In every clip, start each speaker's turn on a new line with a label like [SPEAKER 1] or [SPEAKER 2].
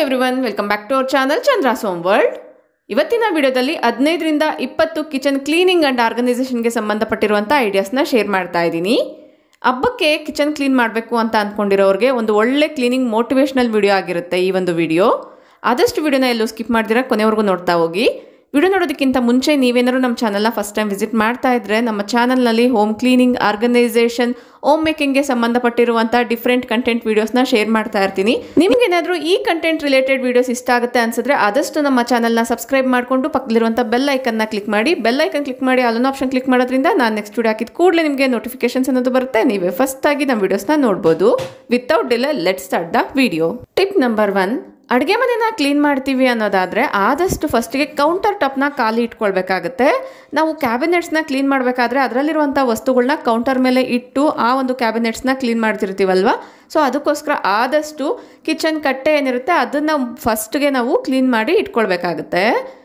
[SPEAKER 1] everyone welcome back to our channel Chandra ಸೋಮ್ world ಇವತ್ತಿನ ವಿಡಿಯೋದಲ್ಲಿ ಹದಿನೈದರಿಂದ ಇಪ್ಪತ್ತು ಕಿಚನ್ ಕ್ಲೀನಿಂಗ್ ಆ್ಯಂಡ್ ಆರ್ಗನೈಸೇಷನ್ಗೆ ಸಂಬಂಧಪಟ್ಟಿರುವಂಥ ಐಡಿಯಾಸ್ನ ಶೇರ್ ಮಾಡ್ತಾ ಇದ್ದೀನಿ ಹಬ್ಬಕ್ಕೆ ಕಿಚನ್ ಕ್ಲೀನ್ ಮಾಡಬೇಕು ಅಂತ ಅಂದ್ಕೊಂಡಿರೋರಿಗೆ ಒಂದು ಒಳ್ಳೆ ಕ್ಲೀನಿಂಗ್ ಮೋಟಿವೇಶ್ನಲ್ ವಿಡಿಯೋ ಆಗಿರುತ್ತೆ ಈ ಒಂದು ವಿಡಿಯೋ ಆದಷ್ಟು ವಿಡಿಯೋನ ಎಲ್ಲೂ ಸ್ಕಿಪ್ ಮಾಡ್ದಿರಾ ಕೊನೆವರೆಗೂ ನೋಡ್ತಾ ಹೋಗಿ ವಿಡಿಯೋ ನೋಡೋದಕ್ಕಿಂತ ಮುಂಚೆ ನೀವೇನಾದ್ರು ನಮ್ಮ ಚಾನಲ್ನ ಫಸ್ಟ್ ಟೈಮ್ ವಿಸಿಟ್ ಮಾಡ್ತಾ ಇದ್ರೆ ನಮ್ಮ ಚಾನಲ್ನಲ್ಲಿ ಹೋಮ್ ಕ್ಲೀನಿಂಗ್ ಆರ್ಗನೈಸೇಷನ್ ಹೋಮ್ ಮೇಕಿಂಗ್ಗೆ ಸಂಬಂಧಪಟ್ಟಿರುವಂಥ ಡಿಫ್ರೆಂಟ್ ಕಂಟೆಂಟ್ ವೀಡಿಯೋಸ್ನ ಶೇರ್ ಮಾಡ್ತಾ ಇರ್ತೀನಿ ನಿಮಗೇನಾದರೂ ಈ ಕಂಟೆಂಟ್ ರಿಲೇಟೆಡ್ ವೀಡಿಯೋಸ್ ಇಷ್ಟ ಆಗುತ್ತೆ ಅನ್ಸಿದ್ರೆ ಆದಷ್ಟು ನಮ್ಮ ಚಾನಲ್ನ ಸಬ್ಸ್ಕ್ರೈಬ್ ಮಾಡಿಕೊಂಡು ಪಕ್ಕದಲ್ಲಿರುವಂಥ ಬೆಲ್ ಐಕನ್ನ ಕ್ಲಿಕ್ ಮಾಡಿ ಬೆಲ್ ಐಕನ್ ಕ್ಲಿಕ್ ಮಾಡಿ ಅಲ್ಲೊಂದು ಆಪ್ಷನ್ ಕ್ಲಿಕ್ ಮಾಡೋದ್ರಿಂದ ನಾನು ನೆಕ್ಸ್ಟ್ ವಿಡಿಯೋ ಹಾಕಿದ ಕೂಡಲೇ ನಿಮಗೆ ನೋಟಿಫಿಕೇಶನ್ಸ್ ಅನ್ನೋದು ಬರುತ್ತೆ ನೀವೇ ಫಸ್ಟ್ ಆಗಿ ನಮ್ಮ ವೀಡಿಯೋಸ್ನ ನೋಡ್ಬೋದು without delay let start the video tip number one ಅಡುಗೆ ಮನೆನ ಕ್ಲೀನ್ ಮಾಡ್ತೀವಿ ಅನ್ನೋದಾದರೆ ಆದಷ್ಟು ಫಸ್ಟಿಗೆ ಕೌಂಟರ್ ಟಾಪ್ನ ಖಾಲಿ ಇಟ್ಕೊಳ್ಬೇಕಾಗತ್ತೆ ನಾವು ಕ್ಯಾಬಿನೆಟ್ಸ್ನ ಕ್ಲೀನ್ ಮಾಡಬೇಕಾದ್ರೆ ಅದರಲ್ಲಿರುವಂಥ ವಸ್ತುಗಳನ್ನ ಕೌಂಟರ್ ಮೇಲೆ ಇಟ್ಟು ಆ ಒಂದು ಕ್ಯಾಬಿನೆಟ್ಸ್ನ ಕ್ಲೀನ್ ಮಾಡ್ತಿರ್ತೀವಲ್ವ ಸೊ ಅದಕ್ಕೋಸ್ಕರ ಆದಷ್ಟು ಕಿಚನ್ ಕಟ್ಟೆ ಏನಿರುತ್ತೆ ಅದನ್ನು ಫಸ್ಟ್ಗೆ ನಾವು ಕ್ಲೀನ್ ಮಾಡಿ ಇಟ್ಕೊಳ್ಬೇಕಾಗತ್ತೆ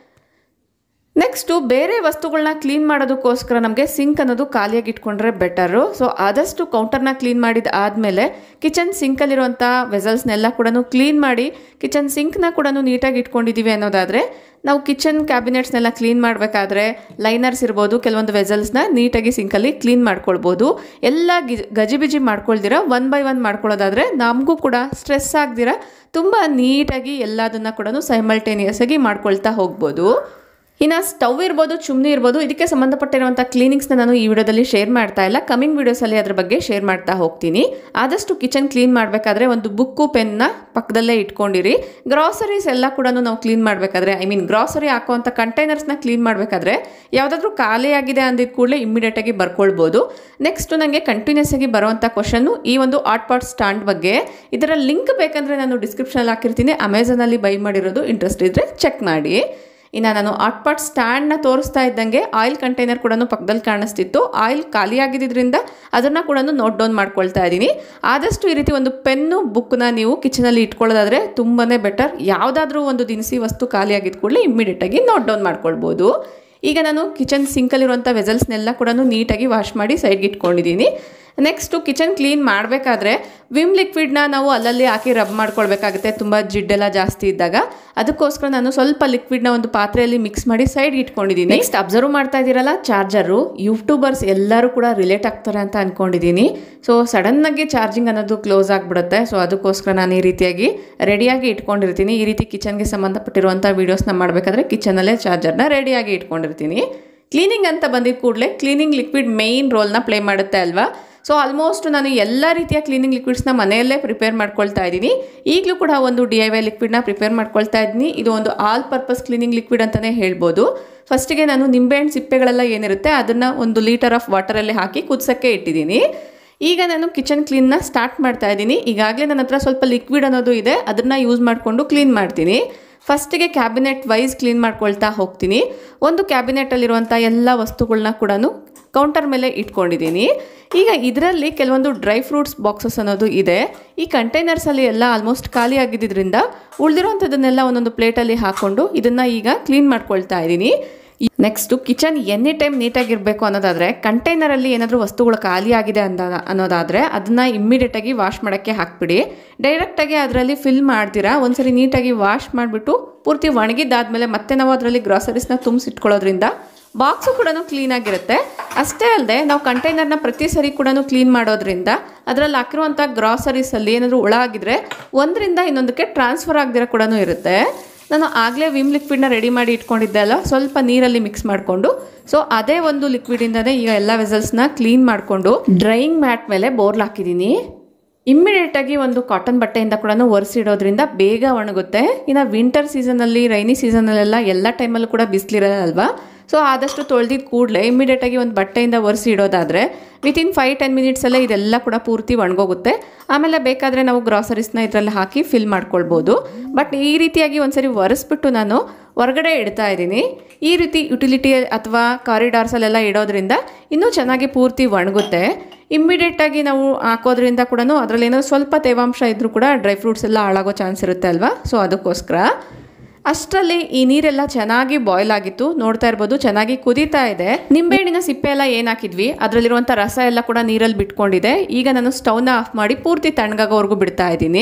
[SPEAKER 1] ನೆಕ್ಸ್ಟು ಬೇರೆ ವಸ್ತುಗಳನ್ನ ಕ್ಲೀನ್ ಮಾಡೋದಕ್ಕೋಸ್ಕರ ನಮಗೆ ಸಿಂಕ್ ಅನ್ನೋದು ಖಾಲಿಯಾಗಿ ಇಟ್ಕೊಂಡ್ರೆ ಬೆಟರು ಸೊ ಆದಷ್ಟು ಕೌಂಟರ್ನ ಕ್ಲೀನ್ ಮಾಡಿದ ಆದಮೇಲೆ ಕಿಚನ್ ಸಿಂಕಲ್ಲಿರುವಂಥ ವೆಸಲ್ಸ್ನೆಲ್ಲ ಕೂಡ ಕ್ಲೀನ್ ಮಾಡಿ ಕಿಚನ್ ಸಿಂಕ್ನ ಕೂಡ ನೀಟಾಗಿ ಇಟ್ಕೊಂಡಿದ್ದೀವಿ ಅನ್ನೋದಾದರೆ ನಾವು ಕಿಚನ್ ಕ್ಯಾಬಿನೆಟ್ಸ್ನೆಲ್ಲ ಕ್ಲೀನ್ ಮಾಡಬೇಕಾದ್ರೆ ಲೈನರ್ಸ್ ಇರ್ಬೋದು ಕೆಲವೊಂದು ವೆಸಲ್ಸ್ನ ನೀಟಾಗಿ ಸಿಂಕಲ್ಲಿ ಕ್ಲೀನ್ ಮಾಡ್ಕೊಳ್ಬೋದು ಎಲ್ಲ ಗಿ ಗಜಿಬಿಜಿ ಮಾಡ್ಕೊಳ್ದಿರ ಒನ್ ಬೈ ಒನ್ ಮಾಡ್ಕೊಳ್ಳೋದಾದರೆ ನಮಗೂ ಕೂಡ ಸ್ಟ್ರೆಸ್ ಆಗ್ದಿರ ತುಂಬ ನೀಟಾಗಿ ಎಲ್ಲದನ್ನು ಕೂಡ ಸೈಮಲ್ಟೇನಿಯಸ್ ಆಗಿ ಮಾಡ್ಕೊಳ್ತಾ ಹೋಗ್ಬೋದು ಇನ್ನು ಸ್ಟವ್ ಇರ್ಬೋದು ಚುಮ್ನಿ ಇರ್ಬೋದು ಇದಕ್ಕೆ ಸಂಬಂಧಪಟ್ಟಿರುವಂಥ ಕ್ಲೀನಿಂಗ್ಸ್ನ ನಾನು ಈ ವಿಡಿಯೋದಲ್ಲಿ ಶೇರ್ ಮಾಡ್ತಾ ಇಲ್ಲ ಕಮಿಂಗ್ ವಿಡಿಯೋಸಲ್ಲಿ ಅದ್ರ ಬಗ್ಗೆ ಶೇರ್ ಮಾಡ್ತಾ ಹೋಗ್ತೀನಿ ಆದಷ್ಟು ಕಿಚನ್ ಕ್ಲೀನ್ ಮಾಡಬೇಕಾದ್ರೆ ಒಂದು ಬುಕ್ಕು ಪೆನ್ನ ಪಕ್ಕದಲ್ಲೇ ಇಟ್ಕೊಂಡಿರಿ ಗ್ರಾಸರೀಸ್ ಎಲ್ಲ ಕೂಡ ನಾವು ಕ್ಲೀನ್ ಮಾಡಬೇಕಾದ್ರೆ ಐ ಮೀನ್ ಗ್ರಾಸರಿ ಹಾಕೋವಂಥ ಕಂಟೈನರ್ಸ್ನ ಕ್ಲೀನ್ ಮಾಡಬೇಕಾದ್ರೆ ಯಾವುದಾದ್ರೂ ಖಾಲಿಯಾಗಿದೆ ಅಂದಿದ್ದ ಕೂಡಲೇ ಇಮ್ಮಿಡಿಯೇಟಾಗಿ ಬರ್ಕೊಳ್ಬೋದು ನೆಕ್ಸ್ಟ್ ನನಗೆ ಕಂಟಿನ್ಯೂಸ್ ಆಗಿ ಬರುವಂಥ ಕ್ವಶನ್ನು ಈ ಒಂದು ಆಟ್ ಪಾಟ್ ಸ್ಟ್ಯಾಂಡ್ ಬಗ್ಗೆ ಇದರ ಲಿಂಕ್ ಬೇಕಂದರೆ ನಾನು ಡಿಸ್ಕ್ರಿಪ್ಷನಲ್ಲಿ ಹಾಕಿರ್ತೀನಿ ಅಮೆಝಾನಲ್ಲಿ ಬೈ ಮಾಡಿರೋದು ಇಂಟ್ರೆಸ್ಟ್ ಇದ್ದರೆ ಚೆಕ್ ಮಾಡಿ ಇನ್ನು ನಾನು ಆಟ್ ಪಾಟ್ ಸ್ಟ್ಯಾಂಡ್ನ ತೋರಿಸ್ತಾ ಇದ್ದಂಗೆ ಆಯಿಲ್ ಕಂಟೈನರ್ ಕೂಡ ಪಕ್ಕದಲ್ಲಿ ಕಾಣಿಸ್ತಿತ್ತು ಆಯಿಲ್ ಖಾಲಿಯಾಗಿದ್ದರಿಂದ ಅದನ್ನು ಕೂಡ ನೋಟ್ ಡೌನ್ ಮಾಡ್ಕೊಳ್ತಾ ಇದ್ದೀನಿ ಆದಷ್ಟು ಈ ರೀತಿ ಒಂದು ಪೆನ್ನು ಬುಕ್ನ ನೀವು ಕಿಚನಲ್ಲಿ ಇಟ್ಕೊಳ್ಳೋದಾದರೆ ತುಂಬಾ ಬೆಟರ್ ಯಾವುದಾದ್ರೂ ಒಂದು ದಿನಸಿ ವಸ್ತು ಖಾಲಿಯಾಗಿದ್ದ ಕೂಡಲೇ ಇಮ್ಮಿಡಿಯೇಟಾಗಿ ನೋಟ್ ಡೌನ್ ಮಾಡ್ಕೊಳ್ಬೋದು ಈಗ ನಾನು ಕಿಚನ್ ಸಿಂಕಲ್ಲಿರುವಂಥ ವೆಸಲ್ಸ್ನೆಲ್ಲ ಕೂಡ ನೀಟಾಗಿ ವಾಶ್ ಮಾಡಿ ಸೈಡ್ಗೆ ಇಟ್ಕೊಂಡಿದ್ದೀನಿ ನೆಕ್ಸ್ಟು ಕಿಚನ್ ಕ್ಲೀನ್ ಮಾಡಬೇಕಾದ್ರೆ ವಿಮ್ ಲಿಕ್ವಿಡ್ನ ನಾವು ಅಲ್ಲಲ್ಲಿ ಹಾಕಿ ರಬ್ ಮಾಡ್ಕೊಳ್ಬೇಕಾಗುತ್ತೆ ತುಂಬ ಜಿಡ್ಡೆಲ್ಲ ಜಾಸ್ತಿ ಇದ್ದಾಗ ಅದಕ್ಕೋಸ್ಕರ ನಾನು ಸ್ವಲ್ಪ ಲಿಕ್ವಿಡ್ನ ಒಂದು ಪಾತ್ರೆಯಲ್ಲಿ ಮಿಕ್ಸ್ ಮಾಡಿ ಸೈಡ್ಗೆ ಇಟ್ಕೊಂಡಿದ್ದೀನಿ ನೆಕ್ಸ್ಟ್ ಅಬ್ಸರ್ವ್ ಮಾಡ್ತಾ ಇದ್ದೀರಲ್ಲ ಚಾರ್ಜರು ಯೂಟ್ಯೂಬರ್ಸ್ ಎಲ್ಲರೂ ಕೂಡ ರಿಲೇಟ್ ಆಗ್ತಾರೆ ಅಂತ ಅಂದ್ಕೊಂಡಿದ್ದೀನಿ ಸೊ ಸಡನ್ನಾಗಿ ಚಾರ್ಜಿಂಗ್ ಅನ್ನೋದು ಕ್ಲೋಸ್ ಆಗಿಬಿಡುತ್ತೆ ಸೊ ಅದಕ್ಕೋಸ್ಕರ ನಾನು ಈ ರೀತಿಯಾಗಿ ರೆಡಿಯಾಗಿ ಇಟ್ಕೊಂಡಿರ್ತೀನಿ ಈ ರೀತಿ ಕಿಚನ್ಗೆ ಸಂಬಂಧಪಟ್ಟಿರುವಂಥ ವೀಡಿಯೋಸ್ನ ಮಾಡಬೇಕಾದ್ರೆ ಕಿಚನಲ್ಲೇ ಚಾರ್ಜರ್ನ ರೆಡಿಯಾಗಿ ಇಟ್ಕೊಂಡಿರ್ತೀನಿ ಕ್ಲೀನಿಂಗ್ ಅಂತ ಬಂದಿದ್ದ ಕೂಡಲೇ ಕ್ಲೀನಿಂಗ್ ಲಿಕ್ವಿಡ್ ಮೇಯ್ನ್ ರೋಲ್ನ ಪ್ಲೇ ಮಾಡುತ್ತೆ ಅಲ್ವಾ ಸೊ ಆಲ್ಮೋಸ್ಟ್ ನಾನು ಎಲ್ಲ ರೀತಿಯ ಕ್ಲೀನಿಂಗ್ ಲಿಕ್ವಿಡ್ಸ್ನ ಮನೆಯಲ್ಲೇ ಪ್ರಿಪೇರ್ ಮಾಡ್ಕೊಳ್ತಾ ಇದ್ದೀನಿ ಈಗಲೂ ಕೂಡ ಒಂದು ಡಿ ಐ ವೈ ಲಿಕ್ವಿಡ್ನ ಪ್ರಿಪೇರ್ ಮಾಡ್ಕೊಳ್ತಾ ಇದ್ದೀನಿ ಇದು ಒಂದು ಆಲ್ ಪರ್ಪಸ್ ಕ್ಲೀನಿಂಗ್ ಲಿಕ್ವಿಡ್ ಅಂತಲೇ ಹೇಳ್ಬೋದು ಫಸ್ಟಿಗೆ ನಾನು ನಿಂಬೆಹಣ್ಣು ಸಿಪ್ಪೆಗಳೆಲ್ಲ ಏನಿರುತ್ತೆ ಅದನ್ನು ಒಂದು ಲೀಟರ್ ಆಫ್ ವಾಟರಲ್ಲಿ ಹಾಕಿ ಕುದಿಸೋಕ್ಕೆ ಇಟ್ಟಿದ್ದೀನಿ ಈಗ ನಾನು ಕಿಚನ್ ಕ್ಲೀನ್ನ ಸ್ಟಾರ್ಟ್ ಮಾಡ್ತಾ ಇದ್ದೀನಿ ಈಗಾಗಲೇ ನನ್ನ ಹತ್ರ ಸ್ವಲ್ಪ ಲಿಕ್ವಿಡ್ ಅನ್ನೋದು ಇದೆ ಅದನ್ನು ಯೂಸ್ ಮಾಡಿಕೊಂಡು ಕ್ಲೀನ್ ಮಾಡ್ತೀನಿ ಫಸ್ಟಿಗೆ ಕ್ಯಾಬಿನೆಟ್ ವೈಸ್ ಕ್ಲೀನ್ ಮಾಡ್ಕೊಳ್ತಾ ಹೋಗ್ತೀನಿ ಒಂದು ಕ್ಯಾಬಿನೆಟಲ್ಲಿರುವಂಥ ಎಲ್ಲ ವಸ್ತುಗಳನ್ನ ಕೂಡ ಕೌಂಟರ್ ಮೇಲೆ ಇಟ್ಕೊಂಡಿದ್ದೀನಿ ಈಗ ಇದರಲ್ಲಿ ಕೆಲವೊಂದು ಡ್ರೈ ಫ್ರೂಟ್ಸ್ ಬಾಕ್ಸಸ್ ಅನ್ನೋದು ಇದೆ ಈ ಕಂಟೈನರ್ಸಲ್ಲಿ ಎಲ್ಲ ಆಲ್ಮೋಸ್ಟ್ ಖಾಲಿ ಆಗಿದ್ದರಿಂದ ಉಳಿದಿರೋಂಥದ್ದನ್ನೆಲ್ಲ ಒಂದೊಂದು ಪ್ಲೇಟಲ್ಲಿ ಹಾಕ್ಕೊಂಡು ಇದನ್ನು ಈಗ ಕ್ಲೀನ್ ಮಾಡ್ಕೊಳ್ತಾ ಇದ್ದೀನಿ ನೆಕ್ಸ್ಟು ಕಿಚನ್ ಎನಿ ಟೈಮ್ ನೀಟಾಗಿರಬೇಕು ಅನ್ನೋದಾದರೆ ಕಂಟೈನರಲ್ಲಿ ಏನಾದರೂ ವಸ್ತುಗಳು ಖಾಲಿ ಆಗಿದೆ ಅಂದ ಅನ್ನೋದಾದರೆ ಅದನ್ನು ಇಮ್ಮಿಡಿಯೇಟಾಗಿ ವಾಶ್ ಮಾಡೋಕ್ಕೆ ಹಾಕ್ಬಿಡಿ ಡೈರೆಕ್ಟಾಗಿ ಅದರಲ್ಲಿ ಫಿಲ್ ಮಾಡ್ತೀರಾ ಒಂದ್ಸರಿ ನೀಟಾಗಿ ವಾಶ್ ಮಾಡಿಬಿಟ್ಟು ಪೂರ್ತಿ ಒಣಗಿದ್ದಾದಮೇಲೆ ಮತ್ತೆ ನಾವು ಅದರಲ್ಲಿ ಗ್ರಾಸರೀಸ್ನ ತುಂಬಿಸಿಟ್ಕೊಳ್ಳೋದ್ರಿಂದ ಬಾಕ್ಸು ಕೂಡ ಕ್ಲೀನಾಗಿರುತ್ತೆ ಅಷ್ಟೇ ಅಲ್ಲದೆ ನಾವು ಕಂಟೈನರ್ನ ಪ್ರತಿ ಸರಿ ಕೂಡ ಕ್ಲೀನ್ ಮಾಡೋದ್ರಿಂದ ಅದರಲ್ಲಿ ಹಾಕಿರುವಂಥ ಗ್ರಾಸರೀಸಲ್ಲಿ ಏನಾದರೂ ಹುಳ ಆಗಿದ್ರೆ ಒಂದರಿಂದ ಇನ್ನೊಂದಕ್ಕೆ ಟ್ರಾನ್ಸ್ಫರ್ ಆಗದಿರೋ ಕೂಡ ಇರುತ್ತೆ ನಾನು ಆಗಲೇ ವಿಮ್ ಲಿಕ್ವಿಡ್ನ ರೆಡಿ ಮಾಡಿ ಇಟ್ಕೊಂಡಿದ್ದೆ ಅಲ್ಲ ಸ್ವಲ್ಪ ನೀರಲ್ಲಿ ಮಿಕ್ಸ್ ಮಾಡಿಕೊಂಡು ಸೊ ಅದೇ ಒಂದು ಲಿಕ್ವಿಡಿಂದನೇ ಈಗ ಎಲ್ಲ ವೆಸಲ್ಸ್ನ ಕ್ಲೀನ್ ಮಾಡಿಕೊಂಡು ಡ್ರೈಯಿಂಗ್ ಮ್ಯಾಟ್ ಮೇಲೆ ಬೋರ್ಲ್ ಹಾಕಿದ್ದೀನಿ ಇಮ್ಮಿಡಿಯೇಟಾಗಿ ಒಂದು ಕಾಟನ್ ಬಟ್ಟೆಯಿಂದ ಕೂಡ ಒರೆಸಿಡೋದ್ರಿಂದ ಬೇಗ ಒಣಗುತ್ತೆ ಇನ್ನು ವಿಂಟರ್ ಸೀಸನಲ್ಲಿ ರೈನಿ ಸೀಸನಲ್ಲೆಲ್ಲ ಎಲ್ಲ ಟೈಮಲ್ಲೂ ಕೂಡ ಬಿಸಿಲಿರಲ್ವಾ ಸೊ ಆದಷ್ಟು ತೊಳೆದಿದ್ದು ಕೂಡಲೇ ಇಮಿಡಿಯೇಟಾಗಿ ಒಂದು ಬಟ್ಟೆಯಿಂದ ಒರೆಸಿ ಇಡೋದಾದರೆ ವಿತಿನ್ ಫೈವ್ ಟೆನ್ ಮಿನಿಟ್ಸಲ್ಲೇ ಇದೆಲ್ಲ ಕೂಡ ಪೂರ್ತಿ ಒಣಗೋಗುತ್ತೆ ಆಮೇಲೆ ಬೇಕಾದರೆ ನಾವು ಗ್ರಾಸರೀಸ್ನ ಇದರಲ್ಲಿ ಹಾಕಿ ಫಿಲ್ ಮಾಡ್ಕೊಳ್ಬೋದು ಬಟ್ ಈ ರೀತಿಯಾಗಿ ಒಂದ್ಸರಿ ಒರೆಸ್ಬಿಟ್ಟು ನಾನು ಹೊರಗಡೆ ಇಡ್ತಾ ಇದ್ದೀನಿ ಈ ರೀತಿ ಯುಟಿಲಿಟಿ ಅಥವಾ ಕಾರಿಡಾರ್ಸಲ್ಲೆಲ್ಲ ಇಡೋದ್ರಿಂದ ಇನ್ನೂ ಚೆನ್ನಾಗಿ ಪೂರ್ತಿ ಒಣಗುತ್ತೆ ಇಮ್ಮಿಡಿಯೇಟಾಗಿ ನಾವು ಹಾಕೋದ್ರಿಂದ ಕೂಡ ಅದರಲ್ಲಿ ಏನೋ ಸ್ವಲ್ಪ ತೇವಾಂಶ ಇದ್ದರೂ ಕೂಡ ಡ್ರೈ ಫ್ರೂಟ್ಸ್ ಎಲ್ಲ ಹಾಳಾಗೋ ಚಾನ್ಸ್ ಇರುತ್ತೆ ಅಲ್ವಾ ಸೊ ಅದಕ್ಕೋಸ್ಕರ ಅಷ್ಟರಲ್ಲಿ ಈ ನೀರೆಲ್ಲ ಚೆನ್ನಾಗಿ ಬಾಯ್ಲ್ ಆಗಿತ್ತು ನೋಡ್ತಾ ಇರ್ಬೋದು ಚೆನ್ನಾಗಿ ಕುದೀತಾ ಇದೆ ನಿಂಬೆಹಣ್ಣಿನ ಸಿಪ್ಪೆ ಎಲ್ಲ ಏನು ಹಾಕಿದ್ವಿ ಅದರಲ್ಲಿರುವಂಥ ರಸ ಎಲ್ಲ ಕೂಡ ನೀರಲ್ಲಿ ಬಿಟ್ಕೊಂಡಿದೆ ಈಗ ನಾನು ಸ್ಟವ್ನ ಆಫ್ ಮಾಡಿ ಪೂರ್ತಿ ತಣ್ಣಗಾಗೋವರೆಗೂ ಬಿಡ್ತಾ ಇದ್ದೀನಿ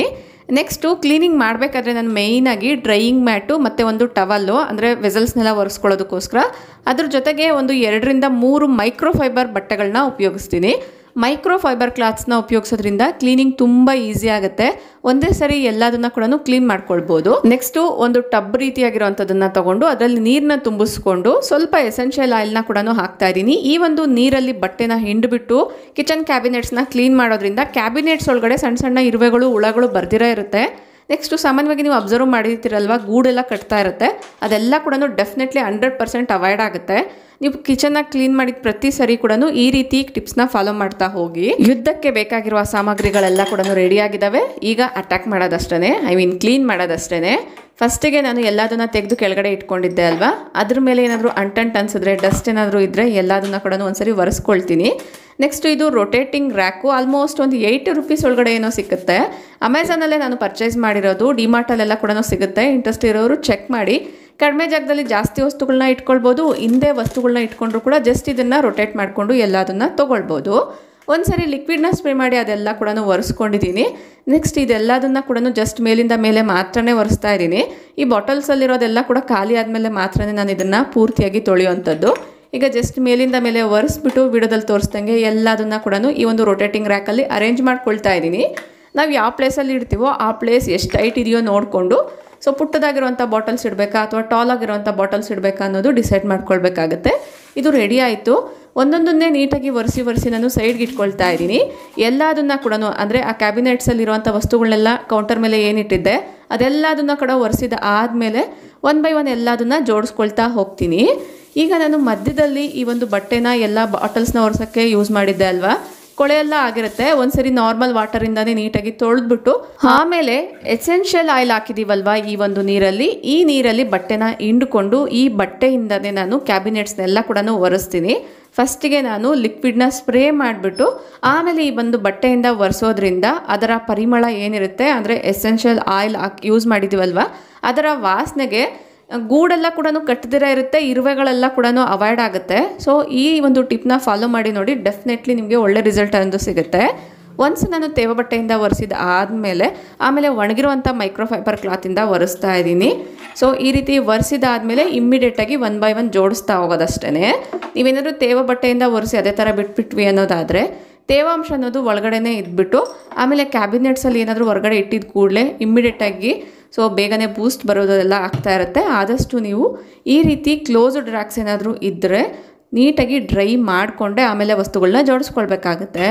[SPEAKER 1] ನೆಕ್ಸ್ಟು ಕ್ಲೀನಿಂಗ್ ಮಾಡಬೇಕಾದ್ರೆ ನಾನು ಮೇಯ್ನಾಗಿ ಡ್ರೈಯಿಂಗ್ ಮ್ಯಾಟು ಮತ್ತು ಒಂದು ಟವಲ್ಲು ಅಂದರೆ ವೆಸಲ್ಸ್ನೆಲ್ಲ ಒರೆಸ್ಕೊಳ್ಳೋದಕ್ಕೋಸ್ಕರ ಅದ್ರ ಜೊತೆಗೆ ಒಂದು ಎರಡರಿಂದ ಮೂರು ಮೈಕ್ರೋ ಫೈಬರ್ ಬಟ್ಟೆಗಳನ್ನ ಉಪಯೋಗಿಸ್ತೀನಿ ಮೈಕ್ರೋ ಫೈಬರ್ ಕ್ಲಾತ್ಸ್ನ ಉಪಯೋಗಿಸೋದ್ರಿಂದ ಕ್ಲೀನಿಂಗ್ ತುಂಬ ಈಸಿ ಆಗುತ್ತೆ ಒಂದೇ ಸರಿ ಎಲ್ಲದನ್ನ ಕೂಡ ಕ್ಲೀನ್ ಮಾಡ್ಕೊಳ್ಬೋದು ನೆಕ್ಸ್ಟು ಒಂದು ಟಬ್ ರೀತಿಯಾಗಿರುವಂಥದ್ದನ್ನ ತಗೊಂಡು ಅದರಲ್ಲಿ ನೀರನ್ನ ತುಂಬಿಸ್ಕೊಂಡು ಸ್ವಲ್ಪ ಎಸೆನ್ಷಿಯಲ್ ಆಯಿಲ್ನ ಕೂಡ ಹಾಕ್ತಾ ಇದ್ದೀನಿ ಈ ಒಂದು ನೀರಲ್ಲಿ ಬಟ್ಟೆನ ಹಿಂಡ್ಬಿಟ್ಟು ಕಿಚನ್ ಕ್ಯಾಬಿನೆಟ್ಸ್ನ ಕ್ಲೀನ್ ಮಾಡೋದ್ರಿಂದ ಕ್ಯಾಬಿನೆಟ್ಸ್ ಒಳಗಡೆ ಸಣ್ಣ ಸಣ್ಣ ಇರುವೆಗಳು ಹುಳಗಳು ಬರ್ದಿರೋ ಇರುತ್ತೆ ನೆಕ್ಸ್ಟು ಸಾಮಾನ್ಯವಾಗಿ ನೀವು ಅಬ್ಸರ್ವ್ ಮಾಡಿರ್ತೀರಲ್ವ ಗೂಡೆಲ್ಲ ಕಟ್ತಾ ಇರುತ್ತೆ ಅದೆಲ್ಲ ಕೂಡ ಡೆಫಿನೆಟ್ಲಿ ಹಂಡ್ರೆಡ್ ಪರ್ಸೆಂಟ್ ಅವಾಯ್ಡ್ ಆಗುತ್ತೆ ನೀವು ಕಿಚನ್ನ ಕ್ಲೀನ್ ಮಾಡಿದ ಪ್ರತಿ ಸರಿ ಕೂಡ ಈ ರೀತಿ ಟಿಪ್ಸ್ನ ಫಾಲೋ ಮಾಡ್ತಾ ಹೋಗಿ ಯುದ್ಧಕ್ಕೆ ಬೇಕಾಗಿರುವ ಸಾಮಗ್ರಿಗಳೆಲ್ಲ ಕೂಡ ರೆಡಿ ಆಗಿದ್ದಾವೆ ಈಗ ಅಟ್ಯಾಕ್ ಮಾಡೋದಷ್ಟೇ ಐ ಮೀನ್ ಕ್ಲೀನ್ ಮಾಡೋದಷ್ಟೇ ಫಸ್ಟಿಗೆ ನಾನು ಎಲ್ಲದನ್ನ ತೆಗೆದು ಕೆಳಗಡೆ ಇಟ್ಕೊಂಡಿದ್ದೆ ಅಲ್ವಾ ಅದ್ರ ಮೇಲೆ ಏನಾದರೂ ಅಂಟಂಟ್ ಅನ್ಸಿದ್ರೆ ಡಸ್ಟ್ ಏನಾದರೂ ಇದ್ದರೆ ಎಲ್ಲದನ್ನ ಕೂಡ ಒಂದ್ಸರಿ ಒರೆಸ್ಕೊಳ್ತೀನಿ ನೆಕ್ಸ್ಟ್ ಇದು ರೊಟೇಟಿಂಗ್ ರ್ಯಾಕು ಆಲ್ಮೋಸ್ಟ್ ಒಂದು ಏಯ್ಟಿ ರುಪೀಸ್ ಒಳಗಡೆ ಏನೋ ಸಿಗುತ್ತೆ ಅಮೆಝಾನಲ್ಲೇ ನಾನು ಪರ್ಚೇಸ್ ಮಾಡಿರೋದು ಡಿಮಾರ್ಟಲ್ಲೆಲ್ಲ ಕೂಡ ಸಿಗುತ್ತೆ ಇಂಟ್ರೆಸ್ಟ್ ಇರೋರು ಚೆಕ್ ಮಾಡಿ ಕಡಿಮೆ ಜಾಗದಲ್ಲಿ ಜಾಸ್ತಿ ವಸ್ತುಗಳನ್ನ ಇಟ್ಕೊಳ್ಬೋದು ಹಿಂದೆ ವಸ್ತುಗಳನ್ನ ಇಟ್ಕೊಂಡ್ರು ಕೂಡ ಜಸ್ಟ್ ಇದನ್ನು ರೊಟೇಟ್ ಮಾಡಿಕೊಂಡು ಎಲ್ಲದನ್ನ ತೊಗೊಳ್ಬೋದು ಒಂದು ಸರಿ ಲಿಕ್ವಿಡ್ನ ಸ್ಪ್ರೇ ಮಾಡಿ ಅದೆಲ್ಲ ಕೂಡ ಒರೆಸ್ಕೊಂಡಿದ್ದೀನಿ ನೆಕ್ಸ್ಟ್ ಇದೆಲ್ಲದನ್ನ ಕೂಡ ಜಸ್ಟ್ ಮೇಲಿಂದ ಮೇಲೆ ಮಾತ್ರನೇ ಒರೆಸ್ತಾ ಇದ್ದೀನಿ ಈ ಬಾಟಲ್ಸಲ್ಲಿರೋದೆಲ್ಲ ಕೂಡ ಖಾಲಿ ಆದಮೇಲೆ ಮಾತ್ರನೇ ನಾನು ಇದನ್ನು ಪೂರ್ತಿಯಾಗಿ ತೊಳೆಯುವಂಥದ್ದು ಈಗ ಜಸ್ಟ್ ಮೇಲಿಂದ ಮೇಲೆ ಒರೆಸ್ಬಿಟ್ಟು ವಿಡಿಯೋದಲ್ಲಿ ತೋರಿಸ್ದಂಗೆ ಎಲ್ಲದನ್ನ ಕೂಡ ಈ ಒಂದು ರೊಟೇಟಿಂಗ್ ರ್ಯಾಕಲ್ಲಿ ಅರೇಂಜ್ ಮಾಡ್ಕೊಳ್ತಾ ಇದ್ದೀನಿ ನಾವು ಯಾವ ಪ್ಲೇಸಲ್ಲಿ ಇಡ್ತೀವೋ ಆ ಪ್ಲೇಸ್ ಎಷ್ಟು ಹೈಟ್ ಇದೆಯೋ ನೋಡಿಕೊಂಡು ಸೊ ಪುಟ್ಟದಾಗಿರುವಂಥ ಬಾಟಲ್ಸ್ ಇಡಬೇಕಾ ಅಥವಾ ಟಾಲ್ ಆಗಿರುವಂಥ ಬಾಟಲ್ಸ್ ಇಡಬೇಕಾ ಅನ್ನೋದು ಡಿಸೈಡ್ ಮಾಡ್ಕೊಳ್ಬೇಕಾಗತ್ತೆ ಇದು ರೆಡಿ ಆಯಿತು ಒಂದೊಂದನ್ನೇ ನೀಟಾಗಿ ಒರೆಸಿ ಒರೆಸಿ ನಾನು ಸೈಡ್ಗೆ ಇಟ್ಕೊಳ್ತಾ ಇದ್ದೀನಿ ಎಲ್ಲದನ್ನ ಕೂಡ ಅಂದರೆ ಆ ಕ್ಯಾಬಿನೆಟ್ಸಲ್ಲಿರುವಂಥ ವಸ್ತುಗಳನ್ನೆಲ್ಲ ಕೌಂಟರ್ ಮೇಲೆ ಏನಿಟ್ಟಿದ್ದೆ ಅದೆಲ್ಲದನ್ನ ಕೂಡ ಒರೆಸಿದ ಆದಮೇಲೆ ಒನ್ ಬೈ ಒನ್ ಎಲ್ಲದನ್ನ ಜೋಡಿಸ್ಕೊಳ್ತಾ ಹೋಗ್ತೀನಿ ಈಗ ನಾನು ಮಧ್ಯದಲ್ಲಿ ಈ ಒಂದು ಬಟ್ಟೆನ ಎಲ್ಲ ಬಾಟಲ್ಸ್ನ ಒರೆಸೋಕ್ಕೆ ಯೂಸ್ ಮಾಡಿದ್ದೆ ಅಲ್ವಾ ಕೊಳೆ ಎಲ್ಲ ಆಗಿರುತ್ತೆ ಒಂದ್ಸರಿ ನಾರ್ಮಲ್ ವಾಟರಿಂದಾನೇ ನೀಟಾಗಿ ತೊಳೆದ್ಬಿಟ್ಟು ಆಮೇಲೆ ಎಸೆನ್ಷಿಯಲ್ ಆಯಿಲ್ ಹಾಕಿದೀವಲ್ವಾ ಈ ಒಂದು ನೀರಲ್ಲಿ ಈ ನೀರಲ್ಲಿ ಬಟ್ಟೆನ ಹಿಂಡ್ಕೊಂಡು ಈ ಬಟ್ಟೆಯಿಂದನೇ ನಾನು ಕ್ಯಾಬಿನೆಟ್ಸ್ನೆಲ್ಲ ಕೂಡ ಒರೆಸ್ತೀನಿ ಫಸ್ಟಿಗೆ ನಾನು ಲಿಕ್ವಿಡ್ನ ಸ್ಪ್ರೇ ಮಾಡಿಬಿಟ್ಟು ಆಮೇಲೆ ಈ ಒಂದು ಬಟ್ಟೆಯಿಂದ ಒರೆಸೋದ್ರಿಂದ ಅದರ ಪರಿಮಳ ಏನಿರುತ್ತೆ ಅಂದರೆ ಎಸೆನ್ಷಿಯಲ್ ಆಯಿಲ್ ಹಾಕಿ ಯೂಸ್ ಮಾಡಿದ್ದೀವಲ್ವ ಅದರ ವಾಸನೆಗೆ ಗೂಡೆಲ್ಲ ಕೂಡ ಕಟ್ಟದಿರ ಇರುತ್ತೆ ಇರುವೆಗಳೆಲ್ಲ ಕೂಡ ಅವಾಯ್ಡ್ ಆಗುತ್ತೆ ಸೊ ಈ ಒಂದು ಟಿಪ್ನ ಫಾಲೋ ಮಾಡಿ ನೋಡಿ ಡೆಫಿನೆಟ್ಲಿ ನಿಮಗೆ ಒಳ್ಳೆ ರಿಸಲ್ಟ್ ಅನ್ನೋದು ಸಿಗುತ್ತೆ ಒನ್ಸ್ ನಾನು ತೇವ ಬಟ್ಟೆಯಿಂದ ಒರೆಸಿದ ಆದಮೇಲೆ ಆಮೇಲೆ ಒಣಗಿರುವಂಥ ಮೈಕ್ರೋಫೈಬರ್ ಕ್ಲಾತಿಂದ ಒರೆಸ್ತಾ ಇದ್ದೀನಿ ಸೊ ಈ ರೀತಿ ಒರೆಸಿದಾದ್ಮೇಲೆ ಇಮ್ಮಿಡಿಯೇಟಾಗಿ ಒನ್ ಬೈ ಒನ್ ಜೋಡಿಸ್ತಾ ಹೋಗೋದಷ್ಟೇ ನೀವೇನಾದರೂ ತೇವ ಬಟ್ಟೆಯಿಂದ ಒರೆಸಿ ಅದೇ ಥರ ಬಿಟ್ಬಿಟ್ವಿ ಅನ್ನೋದಾದರೆ ತೇವಾಂಶ ಅನ್ನೋದು ಒಳಗಡೆನೇ ಇದ್ಬಿಟ್ಟು ಆಮೇಲೆ ಕ್ಯಾಬಿನೆಟ್ಸಲ್ಲಿ ಏನಾದರೂ ಹೊರಗಡೆ ಇಟ್ಟಿದ್ದ ಕೂಡಲೇ ಇಮ್ಮಿಡಿಯೇಟಾಗಿ ಸೊ ಬೇಗನೆ ಬೂಸ್ಟ್ ಬರೋದೆಲ್ಲ ಆಗ್ತಾ ಇರುತ್ತೆ ಆದಷ್ಟು ನೀವು ಈ ರೀತಿ ಕ್ಲೋಸ್ಡ್ ರ್ಯಾಕ್ಸ್ ಏನಾದರೂ ಇದ್ದರೆ ನೀಟಾಗಿ ಡ್ರೈ ಮಾಡಿಕೊಂಡೆ ಆಮೇಲೆ ವಸ್ತುಗಳನ್ನ ಜೋಡಿಸ್ಕೊಳ್ಬೇಕಾಗತ್ತೆ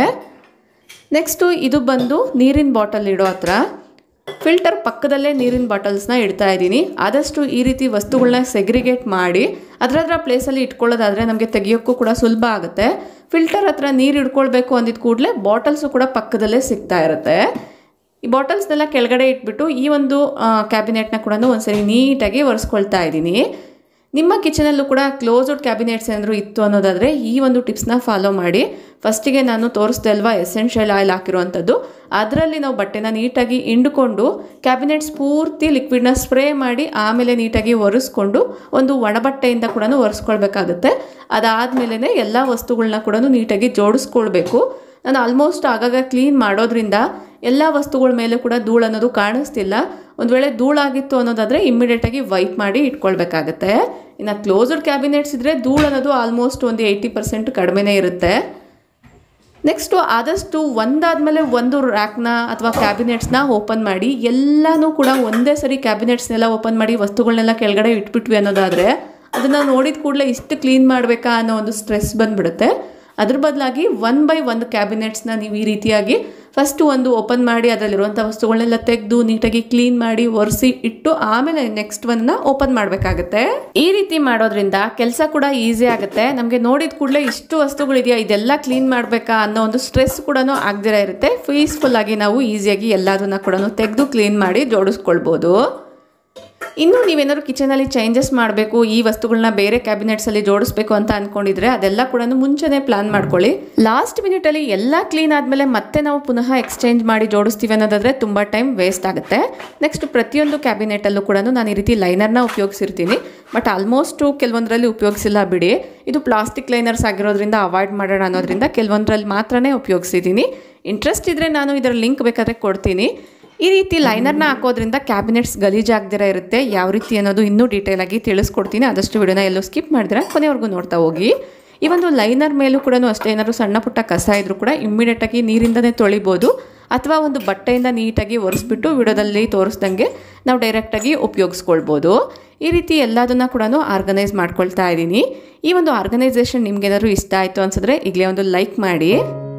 [SPEAKER 1] ನೆಕ್ಸ್ಟು ಇದು ಬಂದು ನೀರಿನ ಬಾಟಲ್ ಇಡೋ ಹತ್ರ ಫಿಲ್ಟರ್ ಪಕ್ಕದಲ್ಲೇ ನೀರಿನ ಬಾಟಲ್ಸ್ನ ಇಡ್ತಾ ಇದ್ದೀನಿ ಆದಷ್ಟು ಈ ರೀತಿ ವಸ್ತುಗಳನ್ನ ಸೆಗ್ರಿಗೇಟ್ ಮಾಡಿ ಅದರದ್ರ ಪ್ಲೇಸಲ್ಲಿ ಇಟ್ಕೊಳ್ಳೋದಾದರೆ ನಮಗೆ ತೆಗಿಯೋಕ್ಕೂ ಕೂಡ ಸುಲಭ ಆಗುತ್ತೆ ಫಿಲ್ಟರ್ ಹತ್ರ ನೀರು ಇಟ್ಕೊಳ್ಬೇಕು ಅಂದಿದ್ದ ಕೂಡಲೇ ಬಾಟಲ್ಸು ಕೂಡ ಪಕ್ಕದಲ್ಲೇ ಸಿಗ್ತಾ ಇರುತ್ತೆ ಈ ಬಾಟಲ್ಸ್ನೆಲ್ಲ ಕೆಳಗಡೆ ಇಟ್ಬಿಟ್ಟು ಈ ಒಂದು ಕ್ಯಾಬಿನೆಟ್ನ ಕೂಡ ಒಂದ್ಸರಿ ನೀಟಾಗಿ ಒರೆಸ್ಕೊಳ್ತಾ ಇದ್ದೀನಿ ನಿಮ್ಮ ಕಿಚನಲ್ಲೂ ಕೂಡ ಕ್ಲೋಸ್ಡ್ ಕ್ಯಾಬಿನೆಟ್ಸ್ ಏನಾದರೂ ಇತ್ತು ಅನ್ನೋದಾದರೆ ಈ ಒಂದು ಟಿಪ್ಸ್ನ ಫಾಲೋ ಮಾಡಿ ಫಸ್ಟಿಗೆ ನಾನು ತೋರಿಸ್ದೆ ಅಲ್ವಾ ಎಸೆನ್ಷಿಯಲ್ ಆಯಿಲ್ ಹಾಕಿರುವಂಥದ್ದು ಅದರಲ್ಲಿ ನಾವು ಬಟ್ಟೆನ ನೀಟಾಗಿ ಹಿಂಡ್ಕೊಂಡು ಕ್ಯಾಬಿನೆಟ್ಸ್ ಪೂರ್ತಿ ಲಿಕ್ವಿಡ್ನ ಸ್ಪ್ರೇ ಮಾಡಿ ಆಮೇಲೆ ನೀಟಾಗಿ ಒರೆಸ್ಕೊಂಡು ಒಂದು ಒಣಬಟ್ಟೆಯಿಂದ ಕೂಡ ಒರೆಸ್ಕೊಳ್ಬೇಕಾಗುತ್ತೆ ಅದಾದಮೇಲೆ ಎಲ್ಲ ವಸ್ತುಗಳನ್ನ ಕೂಡ ನೀಟಾಗಿ ಜೋಡಿಸ್ಕೊಳ್ಬೇಕು ನಾನು ಆಲ್ಮೋಸ್ಟ್ ಆಗಾಗ ಕ್ಲೀನ್ ಮಾಡೋದ್ರಿಂದ ಎಲ್ಲ ವಸ್ತುಗಳ ಮೇಲೆ ಕೂಡ ಧೂಳು ಅನ್ನೋದು ಕಾಣಿಸ್ತಿಲ್ಲ ಒಂದು ವೇಳೆ ಧೂಳಾಗಿತ್ತು ಅನ್ನೋದಾದರೆ ಇಮ್ಮಿಡಿಯೇಟಾಗಿ ವೈಪ್ ಮಾಡಿ ಇಟ್ಕೊಳ್ಬೇಕಾಗತ್ತೆ ಇನ್ನು ಕ್ಲೋಸ್ಡ್ ಕ್ಯಾಬಿನೆಟ್ಸ್ ಇದ್ದರೆ ಧೂಳು ಅನ್ನೋದು ಆಲ್ಮೋಸ್ಟ್ ಒಂದು ಏಯ್ಟಿ ಪರ್ಸೆಂಟ್ ಕಡಿಮೆನೇ ಇರುತ್ತೆ ನೆಕ್ಸ್ಟು ಆದಷ್ಟು ಒಂದಾದಮೇಲೆ ಒಂದು ರ್ಯಾಕ್ನ ಅಥವಾ ಕ್ಯಾಬಿನೆಟ್ಸ್ನ ಓಪನ್ ಮಾಡಿ ಎಲ್ಲನೂ ಕೂಡ ಒಂದೇ ಸರಿ ಕ್ಯಾಬಿನೆಟ್ಸ್ನೆಲ್ಲ ಓಪನ್ ಮಾಡಿ ವಸ್ತುಗಳನ್ನೆಲ್ಲ ಕೆಳಗಡೆ ಇಟ್ಬಿಟ್ವಿ ಅನ್ನೋದಾದರೆ ಅದನ್ನು ನೋಡಿದ ಕೂಡಲೇ ಇಷ್ಟು ಕ್ಲೀನ್ ಮಾಡಬೇಕಾ ಅನ್ನೋ ಒಂದು ಸ್ಟ್ರೆಸ್ ಬಂದ್ಬಿಡುತ್ತೆ ಅದ್ರ ಬದಲಾಗಿ ಒನ್ ಬೈ ಒಂದು ಕ್ಯಾಬಿನೆಟ್ಸ್ನ ನೀವು ಈ ರೀತಿಯಾಗಿ ಫಸ್ಟು ಒಂದು ಓಪನ್ ಮಾಡಿ ಅದರಲ್ಲಿರುವಂಥ ವಸ್ತುಗಳನ್ನೆಲ್ಲ ತೆಗೆದು ನೀಟಾಗಿ ಕ್ಲೀನ್ ಮಾಡಿ ಒರೆಸಿ ಇಟ್ಟು ಆಮೇಲೆ ನೆಕ್ಸ್ಟ್ ಒನ್ನ ಓಪನ್ ಮಾಡಬೇಕಾಗುತ್ತೆ ಈ ರೀತಿ ಮಾಡೋದ್ರಿಂದ ಕೆಲಸ ಕೂಡ ಈಸಿ ಆಗುತ್ತೆ ನಮಗೆ ನೋಡಿದ ಕೂಡಲೇ ಇಷ್ಟು ವಸ್ತುಗಳಿದೆಯಾ ಇದೆಲ್ಲ ಕ್ಲೀನ್ ಮಾಡಬೇಕಾ ಅನ್ನೋ ಒಂದು ಸ್ಟ್ರೆಸ್ ಕೂಡ ಆಗದಿರ ಇರುತ್ತೆ ಪೀಸ್ಫುಲ್ ಆಗಿ ನಾವು ಈಸಿಯಾಗಿ ಎಲ್ಲದನ್ನ ಕೂಡ ತೆಗೆದು ಕ್ಲೀನ್ ಮಾಡಿ ಜೋಡಿಸ್ಕೊಳ್ಬೋದು ಇನ್ನು ನೀವೇನಾದ್ರು ಕಿಚನಲ್ಲಿ ಚೇಂಜಸ್ ಮಾಡಬೇಕು ಈ ವಸ್ತುಗಳನ್ನ ಬೇರೆ ಕ್ಯಾಬಿನೆಟ್ಸಲ್ಲಿ ಜೋಡಿಸ್ಬೇಕು ಅಂತ ಅಂದ್ಕೊಂಡಿದ್ರೆ ಅದೆಲ್ಲ ಕೂಡ ಮುಂಚೆನೇ ಪ್ಲಾನ್ ಮಾಡ್ಕೊಳ್ಳಿ ಲಾಸ್ಟ್ ಮಿನಿಟಲ್ಲಿ ಎಲ್ಲ ಕ್ಲೀನ್ ಆದಮೇಲೆ ಮತ್ತೆ ನಾವು ಪುನಃ ಎಕ್ಸ್ಚೇಂಜ್ ಮಾಡಿ ಜೋಡಿಸ್ತೀವಿ ಅನ್ನೋದಾದರೆ ತುಂಬ ಟೈಮ್ ವೇಸ್ಟ್ ಆಗುತ್ತೆ ನೆಕ್ಸ್ಟ್ ಪ್ರತಿಯೊಂದು ಕ್ಯಾಬಿನೆಟಲ್ಲೂ ಕೂಡ ನಾನು ಈ ರೀತಿ ಲೈನರ್ನ ಉಪಯೋಗಿಸಿರ್ತೀನಿ ಬಟ್ ಆಲ್ಮೋಸ್ಟು ಕೆಲವೊಂದರಲ್ಲಿ ಉಪಯೋಗಿಸಿಲ್ಲ ಬಿಡಿ ಇದು ಪ್ಲಾಸ್ಟಿಕ್ ಲೈನರ್ಸ್ ಆಗಿರೋದ್ರಿಂದ ಅವಾಯ್ಡ್ ಮಾಡೋಣ ಅನ್ನೋದ್ರಿಂದ ಕೆಲವೊಂದರಲ್ಲಿ ಮಾತ್ರನೇ ಉಪಯೋಗಿಸಿದ್ದೀನಿ ಇಂಟ್ರೆಸ್ಟ್ ಇದ್ದರೆ ನಾನು ಇದರ ಲಿಂಕ್ ಬೇಕಾದರೆ ಕೊಡ್ತೀನಿ ಈ ರೀತಿ ಲೈನರ್ನ ಹಾಕೋದ್ರಿಂದ ಕ್ಯಾಬಿನೆಟ್ಸ್ ಗಲೀಜಾಗ್ದಿರ ಇರುತ್ತೆ ಯಾವ ರೀತಿ ಅನ್ನೋದು ಇನ್ನೂ ಡೀಟೇಲ್ ಆಗಿ ತಿಳಿಸ್ಕೊಡ್ತೀನಿ ಆದಷ್ಟು ವಿಡಿಯೋನ ಎಲ್ಲೂ ಸ್ಕಿಪ್ ಮಾಡಿದ್ರೆ ಕೊನೆವರೆಗೂ ನೋಡ್ತಾ ಹೋಗಿ ಈ ಒಂದು ಲೈನರ್ ಮೇಲೂ ಕೂಡ ಅಷ್ಟೇ ಏನಾದ್ರು ಸಣ್ಣ ಪುಟ್ಟ ಕಸ ಇದ್ರೂ ಕೂಡ ಇಮ್ಮಿಡಿಯೇಟಾಗಿ ನೀರಿಂದನೇ ತೊಳಿಬೋದು ಅಥವಾ ಒಂದು ಬಟ್ಟೆಯಿಂದ ನೀಟಾಗಿ ಒರೆಸ್ಬಿಟ್ಟು ವಿಡಿಯೋದಲ್ಲಿ ತೋರಿಸ್ದಂಗೆ ನಾವು ಡೈರೆಕ್ಟಾಗಿ ಉಪಯೋಗಿಸ್ಕೊಳ್ಬೋದು ಈ ರೀತಿ ಎಲ್ಲದನ್ನ ಕೂಡ ಆರ್ಗನೈಸ್ ಮಾಡ್ಕೊಳ್ತಾ ಇದ್ದೀನಿ ಈ ಒಂದು ಆರ್ಗನೈಸೇಷನ್ ನಿಮ್ಗೇನಾದ್ರು ಇಷ್ಟ ಆಯಿತು ಅನ್ಸಿದ್ರೆ ಈಗಲೇ ಒಂದು ಲೈಕ್ ಮಾಡಿ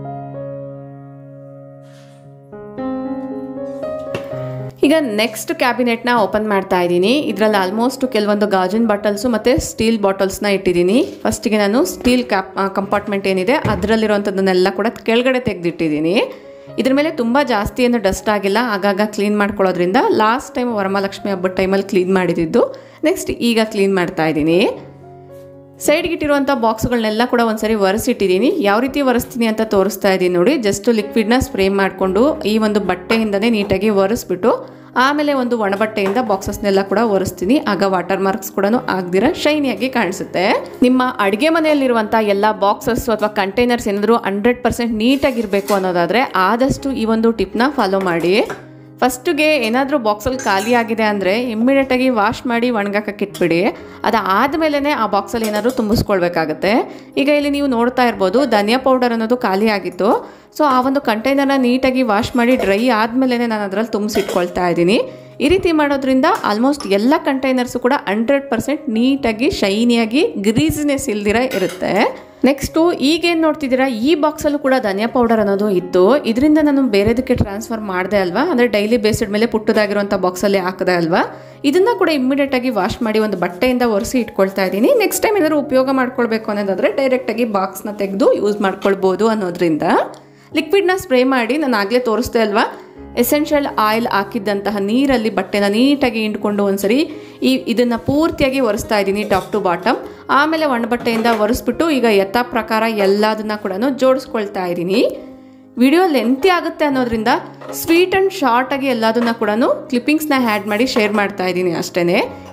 [SPEAKER 1] ಈಗ ನೆಕ್ಸ್ಟ್ ಕ್ಯಾಬಿನೆಟ್ನ ಓಪನ್ ಮಾಡ್ತಾ ಇದ್ದೀನಿ ಇದರಲ್ಲಿ ಆಲ್ಮೋಸ್ಟ್ ಕೆಲವೊಂದು ಗಾಜಿನ ಬಾಟಲ್ಸು ಮತ್ತು ಸ್ಟೀಲ್ ಬಾಟಲ್ಸ್ನ ಇಟ್ಟಿದ್ದೀನಿ ಫಸ್ಟಿಗೆ ನಾನು ಸ್ಟೀಲ್ ಕ್ಯಾಪ್ ಕಂಪಾರ್ಟ್ಮೆಂಟ್ ಏನಿದೆ ಅದರಲ್ಲಿರುವಂಥದ್ದನ್ನೆಲ್ಲ ಕೂಡ ಕೆಳಗಡೆ ತೆಗೆದಿಟ್ಟಿದ್ದೀನಿ ಇದ್ರ ಮೇಲೆ ತುಂಬ ಜಾಸ್ತಿ ಏನು ಡಸ್ಟ್ ಆಗಿಲ್ಲ ಆಗಾಗ ಕ್ಲೀನ್ ಮಾಡ್ಕೊಳ್ಳೋದ್ರಿಂದ ಲಾಸ್ಟ್ ಟೈಮ್ ವರಮಹಾಲಕ್ಷ್ಮಿ ಹಬ್ಬದ ಟೈಮಲ್ಲಿ ಕ್ಲೀನ್ ಮಾಡಿದ್ದು ನೆಕ್ಸ್ಟ್ ಈಗ ಕ್ಲೀನ್ ಮಾಡ್ತಾ ಇದ್ದೀನಿ ಸೈಡ್ಗೆ ಇಟ್ಟಿರುವಂಥ ಬಾಕ್ಸ್ಗಳನ್ನೆಲ್ಲ ಕೂಡ ಒಂದ್ಸರಿ ಒರೆಸಿಟ್ಟಿದ್ದೀನಿ ಯಾವ ರೀತಿ ಒರೆಸ್ತೀನಿ ಅಂತ ತೋರಿಸ್ತಾ ಇದ್ದೀನಿ ನೋಡಿ ಜಸ್ಟ್ ಲಿಕ್ವಿಡ್ನ ಸ್ಪ್ರೇ ಮಾಡಿಕೊಂಡು ಈ ಒಂದು ಬಟ್ಟೆಯಿಂದನೇ ನೀಟಾಗಿ ಒರೆಸ್ಬಿಟ್ಟು ಆಮೇಲೆ ಒಂದು ಒಣಬಟ್ಟೆಯಿಂದ ಬಾಕ್ಸಸ್ನೆಲ್ಲ ಕೂಡ ಒರೆಸ್ತೀನಿ ಆಗ ವಾಟರ್ ಮಾರ್ಕ್ಸ್ ಕೂಡ ಆಗದಿರ ಶೈನಿಯಾಗಿ ಕಾಣಿಸುತ್ತೆ ನಿಮ್ಮ ಅಡುಗೆ ಮನೆಯಲ್ಲಿರುವಂಥ ಎಲ್ಲ ಬಾಕ್ಸಸ್ ಅಥವಾ ಕಂಟೈನರ್ಸ್ ಏನಾದರೂ ಹಂಡ್ರೆಡ್ ಪರ್ಸೆಂಟ್ ನೀಟಾಗಿರಬೇಕು ಅನ್ನೋದಾದರೆ ಆದಷ್ಟು ಈ ಒಂದು ಟಿಪ್ನ ಫಾಲೋ ಮಾಡಿ ಫಸ್ಟಿಗೆ ಏನಾದರೂ ಬಾಕ್ಸಲ್ಲಿ ಖಾಲಿ ಆಗಿದೆ ಅಂದರೆ ಇಮ್ಮಿಡಿಯೇಟಾಗಿ ವಾಶ್ ಮಾಡಿ ಒಣಗಾಕಕ್ಕೆ ಇಟ್ಬಿಡಿ ಅದಾದಮೇಲೆ ಆ ಬಾಕ್ಸಲ್ಲಿ ಏನಾದರೂ ತುಂಬಿಸ್ಕೊಳ್ಬೇಕಾಗತ್ತೆ ಈಗ ಇಲ್ಲಿ ನೀವು ನೋಡ್ತಾ ಇರ್ಬೋದು ಧನಿಯಾ ಪೌಡರ್ ಅನ್ನೋದು ಖಾಲಿ ಆಗಿತ್ತು ಸೊ ಆ ಒಂದು ಕಂಟೈನರ್ನ ನೀಟಾಗಿ ವಾಶ್ ಮಾಡಿ ಡ್ರೈ ಆದಮೇಲೆ ನಾನು ಅದರಲ್ಲಿ ತುಂಬಿಸಿಟ್ಕೊಳ್ತಾ ಇದ್ದೀನಿ ಈ ರೀತಿ ಮಾಡೋದ್ರಿಂದ ಆಲ್ಮೋಸ್ಟ್ ಎಲ್ಲ ಕಂಟೈನರ್ಸು ಕೂಡ ಹಂಡ್ರೆಡ್ ಪರ್ಸೆಂಟ್ ನೀಟಾಗಿ ಶೈನಿಯಾಗಿ ಗ್ರೀಸ್ನೆಸ್ ಇಲ್ದಿರ ಇರುತ್ತೆ ನೆಕ್ಸ್ಟು ಈಗೇನು ನೋಡ್ತಿದ್ದೀರಾ ಈ ಬಾಕ್ಸಲ್ಲೂ ಕೂಡ ಧನಿಯಾ ಪೌಡರ್ ಅನ್ನೋದು ಇತ್ತು ಇದರಿಂದ ನಾನು ಬೇರೆದಕ್ಕೆ ಟ್ರಾನ್ಸ್ಫರ್ ಮಾಡಿದೆ ಅಲ್ವಾ ಅಂದರೆ ಡೈಲಿ ಬೇಸ್ಡ್ ಮೇಲೆ ಪುಟ್ಟದಾಗಿರುವಂಥ ಬಾಕ್ಸಲ್ಲಿ ಹಾಕಿದೆ ಅಲ್ವಾ ಇದನ್ನು ಕೂಡ ಇಮ್ಮಿಡಿಯೇಟಾಗಿ ವಾಶ್ ಮಾಡಿ ಒಂದು ಬಟ್ಟೆಯಿಂದ ಒರೆಸಿ ಇಟ್ಕೊಳ್ತಾ ಇದ್ದೀನಿ ನೆಕ್ಸ್ಟ್ ಟೈಮ್ ಏನಾದರೂ ಉಪಯೋಗ ಮಾಡ್ಕೊಳ್ಬೇಕು ಅನ್ನೋದಾದರೆ ಡೈರೆಕ್ಟಾಗಿ ಬಾಕ್ಸ್ನ ತೆಗೆದು ಯೂಸ್ ಮಾಡ್ಕೊಳ್ಬೋದು ಅನ್ನೋದ್ರಿಂದ ಲಿಕ್ವಿಡ್ನ ಸ್ಪ್ರೇ ಮಾಡಿ ನಾನು ಆಗಲೇ ತೋರಿಸ್ದೆ ಅಲ್ವಾ ಎಸೆನ್ಷಿಯಲ್ ಆಯಿಲ್ ಹಾಕಿದ್ದಂತಹ ನೀರಲ್ಲಿ ಬಟ್ಟೆನ ನೀಟಾಗಿ ಹಿಂಡ್ಕೊಂಡು ಒಂದ್ಸರಿ ಈ ಇದನ್ನು ಪೂರ್ತಿಯಾಗಿ ಒರೆಸ್ತಾ ಇದ್ದೀನಿ ಟಾಪ್ ಟು ಬಾಟಮ್ ಆಮೇಲೆ ಒಣ ಬಟ್ಟೆಯಿಂದ ಒರೆಸ್ಬಿಟ್ಟು ಈಗ ಯಥಾ ಪ್ರಕಾರ ಎಲ್ಲದನ್ನ ಕೂಡ ಜೋಡಿಸ್ಕೊಳ್ತಾ ಇದ್ದೀನಿ ವಿಡಿಯೋ ಲೆಂತಿ ಆಗುತ್ತೆ ಅನ್ನೋದ್ರಿಂದ ಸ್ವೀಟ್ ಆ್ಯಂಡ್ ಶಾರ್ಟಾಗಿ ಎಲ್ಲದನ್ನ ಕೂಡ ಕ್ಲಿಪ್ಪಿಂಗ್ಸ್ನ ಆ್ಯಡ್ ಮಾಡಿ ಶೇರ್ ಮಾಡ್ತಾ ಇದ್ದೀನಿ ಅಷ್ಟೇ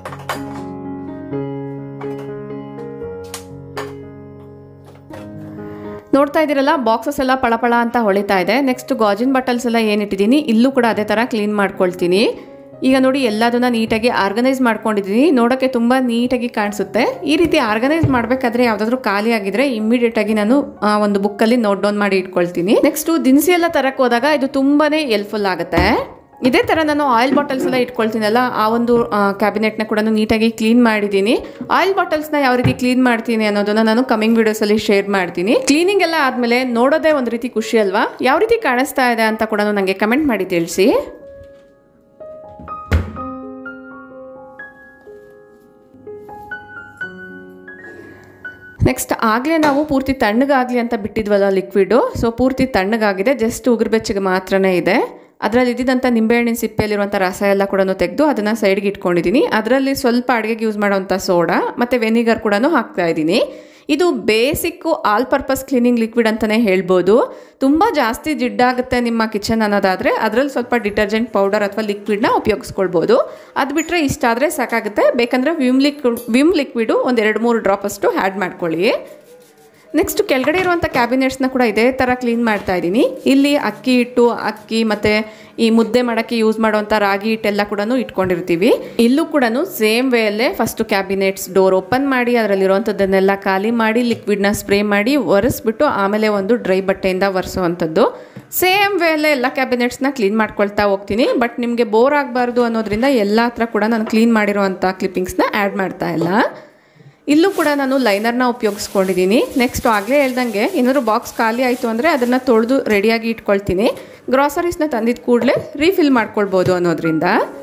[SPEAKER 1] ನೋಡ್ತಾ ಇದ್ದೀರಲ್ಲ ಬಾಕ್ಸಸ್ ಎಲ್ಲ ಪಳಪಳ ಅಂತ ಹೊಳಿತಾ ಇದೆ ನೆಕ್ಸ್ಟ್ ಗಾಜಿನ್ ಬಾಟಲ್ಸ್ ಎಲ್ಲ ಏನಿಟ್ಟಿದ್ದೀನಿ ಇಲ್ಲೂ ಕೂಡ ಅದೇ ಥರ ಕ್ಲೀನ್ ಮಾಡ್ಕೊಳ್ತೀನಿ ಈಗ ನೋಡಿ ಎಲ್ಲದನ್ನ ನೀಟಾಗಿ ಆರ್ಗನೈಸ್ ಮಾಡ್ಕೊಂಡಿದ್ದೀನಿ ನೋಡೋಕ್ಕೆ ತುಂಬ ನೀಟಾಗಿ ಕಾಣಿಸುತ್ತೆ ಈ ರೀತಿ ಆರ್ಗನೈಸ್ ಮಾಡಬೇಕಾದ್ರೆ ಯಾವುದಾದ್ರೂ ಖಾಲಿ ಆಗಿದ್ರೆ ಇಮ್ಮಿಡಿಯೇಟಾಗಿ ನಾನು ಆ, ಒಂದು ಬುಕ್ಕಲ್ಲಿ ನೋಟ್ ಡೌನ್ ಮಾಡಿ ಇಟ್ಕೊಳ್ತೀನಿ ನೆಕ್ಸ್ಟು ದಿನಸಿ ಎಲ್ಲ ತರಕ್ಕೆ ಹೋದಾಗ ಇದು ತುಂಬಾ ಎಲ್ಫುಲ್ ಆಗುತ್ತೆ ಇದೇ ಥರ ನಾನು ಆಯಿಲ್ ಬಾಟಲ್ಸ್ ಎಲ್ಲ ಇಟ್ಕೊಳ್ತೀನಲ್ಲ ಆ ಒಂದು ಕ್ಯಾಬಿನೆಟ್ನ ಕೂಡ ನೀಟಾಗಿ ಕ್ಲೀನ್ ಮಾಡಿದ್ದೀನಿ ಆಯಿಲ್ ಬಾಟಲ್ಸ್ನ ಯಾವ ರೀತಿ ಕ್ಲೀನ್ ಮಾಡ್ತೀನಿ ಅನ್ನೋದನ್ನ ನಾನು ಕಮಿಂಗ್ ವಿಡಿಯೋಸಲ್ಲಿ ಶೇರ್ ಮಾಡ್ತೀನಿ ಕ್ಲೀನಿಂಗ್ ಎಲ್ಲ ಆದಮೇಲೆ ನೋಡೋದೇ ಒಂದು ರೀತಿ ಖುಷಿ ಅಲ್ವಾ ಯಾವ ರೀತಿ ಕಾಣಿಸ್ತಾ ಇದೆ ಅಂತ ಕೂಡ ನನಗೆ ಕಮೆಂಟ್ ಮಾಡಿ ತಿಳಿಸಿ ನೆಕ್ಸ್ಟ್ ಆಗಲೇ ನಾವು ಪೂರ್ತಿ ತಣ್ಣಗಾಗಲಿ ಅಂತ ಬಿಟ್ಟಿದ್ವಲ್ಲ ಲಿಕ್ವಿಡು ಸೊ ಪೂರ್ತಿ ತಣ್ಣಗಾಗಿದೆ ಜಸ್ಟ್ ಉಗುರು ಬೆಚ್ಚಗೆ ಮಾತ್ರನೇ ಇದೆ ಅದರಲ್ಲಿ ಇದ್ದಿದ್ದಂಥ ನಿಂಬೆಹಣ್ಣಿನ ಸಿಪ್ಪೆಯಲ್ಲಿರುವಂಥ ರಸ ಎಲ್ಲ ಕೂಡ ತೆಗೆದು ಅದನ್ನು ಸೈಡ್ಗೆ ಇಟ್ಕೊಂಡಿದ್ದೀನಿ ಅದರಲ್ಲಿ ಸ್ವಲ್ಪ ಅಡುಗೆಗೆ ಯೂಸ್ ಮಾಡೋವಂಥ ಸೋಡಾ ಮತ್ತು ವೆನಿಗರ್ ಕೂಡ ಹಾಕ್ತಾ ಇದ್ದೀನಿ ಇದು basic all purpose cleaning liquid ಅಂತಲೇ ಹೇಳ್ಬೋದು ತುಂಬ ಜಾಸ್ತಿ ಜಿಡ್ಡಾಗುತ್ತೆ ನಿಮ್ಮ ಕಿಚನ್ ಅನ್ನೋದಾದರೆ ಅದರಲ್ಲಿ ಸ್ವಲ್ಪ ಡಿಟರ್ಜೆಂಟ್ ಪೌಡರ್ ಅಥವಾ ಲಿಕ್ವಿಡ್ನ ಉಪಯೋಗಿಸ್ಕೊಳ್ಬೋದು ಅದು ಬಿಟ್ಟರೆ ಇಷ್ಟ ಆದರೆ ಸಾಕಾಗುತ್ತೆ ಬೇಕಂದರೆ ವಿಮ್ ಲಿಕ್ವಿಡ್ ವಿಮ್ ಲಿಕ್ವಿಡು ಒಂದು ಎರಡು ಮೂರು ಡ್ರಾಪಷ್ಟು ಆ್ಯಡ್ ಮಾಡ್ಕೊಳ್ಳಿ ನೆಕ್ಸ್ಟ್ ಕೆಳಗಡೆ ಇರುವಂಥ ಕ್ಯಾಬಿನೆಟ್ಸ್ನ ಕೂಡ ಇದೇ ಥರ ಕ್ಲೀನ್ ಮಾಡ್ತಾ ಇದ್ದೀನಿ ಇಲ್ಲಿ ಅಕ್ಕಿ ಹಿಟ್ಟು ಅಕ್ಕಿ ಮತ್ತು ಈ ಮುದ್ದೆ ಮಾಡೋಕ್ಕೆ ಯೂಸ್ ಮಾಡುವಂಥ ರಾಗಿ ಹಿಟ್ಟೆಲ್ಲ ಕೂಡ ಇಟ್ಕೊಂಡಿರ್ತೀವಿ ಇಲ್ಲೂ ಕೂಡ ಸೇಮ್ ವೇಯಲ್ಲೇ ಫಸ್ಟು ಕ್ಯಾಬಿನೆಟ್ಸ್ ಡೋರ್ ಓಪನ್ ಮಾಡಿ ಅದರಲ್ಲಿರುವಂಥದ್ದನ್ನೆಲ್ಲ ಖಾಲಿ ಮಾಡಿ ಲಿಕ್ವಿಡ್ನ ಸ್ಪ್ರೇ ಮಾಡಿ ಒರೆಸ್ಬಿಟ್ಟು ಆಮೇಲೆ ಒಂದು ಡ್ರೈ ಬಟ್ಟೆಯಿಂದ ಒರೆಸುವಂಥದ್ದು ಸೇಮ್ ವೇಯಲ್ಲೇ ಎಲ್ಲ ಕ್ಯಾಬಿನೆಟ್ಸ್ನ ಕ್ಲೀನ್ ಮಾಡ್ಕೊಳ್ತಾ ಹೋಗ್ತೀನಿ ಬಟ್ ನಿಮಗೆ ಬೋರ್ ಆಗಬಾರ್ದು ಅನ್ನೋದ್ರಿಂದ ಎಲ್ಲ ಹತ್ರ ಕೂಡ ನಾನು ಕ್ಲೀನ್ ಮಾಡಿರುವಂಥ ಕ್ಲಿಪ್ಪಿಂಗ್ಸ್ನ ಆ್ಯಡ್ ಮಾಡ್ತಾ ಇಲ್ಲ ಇಲ್ಲೂ ಕೂಡ ನಾನು ಲೈನರ್ನ ಉಪಯೋಗಿಸ್ಕೊಂಡಿದ್ದೀನಿ ನೆಕ್ಸ್ಟ್ ಆಗಲೇ ಹೇಳ್ದಂಗೆ ಏನಾದರೂ ಬಾಕ್ಸ್ ಖಾಲಿ ಆಯಿತು ಅಂದರೆ ಅದನ್ನು ತೊಳೆದು ರೆಡಿಯಾಗಿ ಇಟ್ಕೊಳ್ತೀನಿ ಗ್ರಾಸರೀಸ್ನ ತಂದಿದ್ದ ಕೂಡಲೇ ರೀಫಿಲ್ ಮಾಡ್ಕೊಳ್ಬೋದು ಅನ್ನೋದ್ರಿಂದ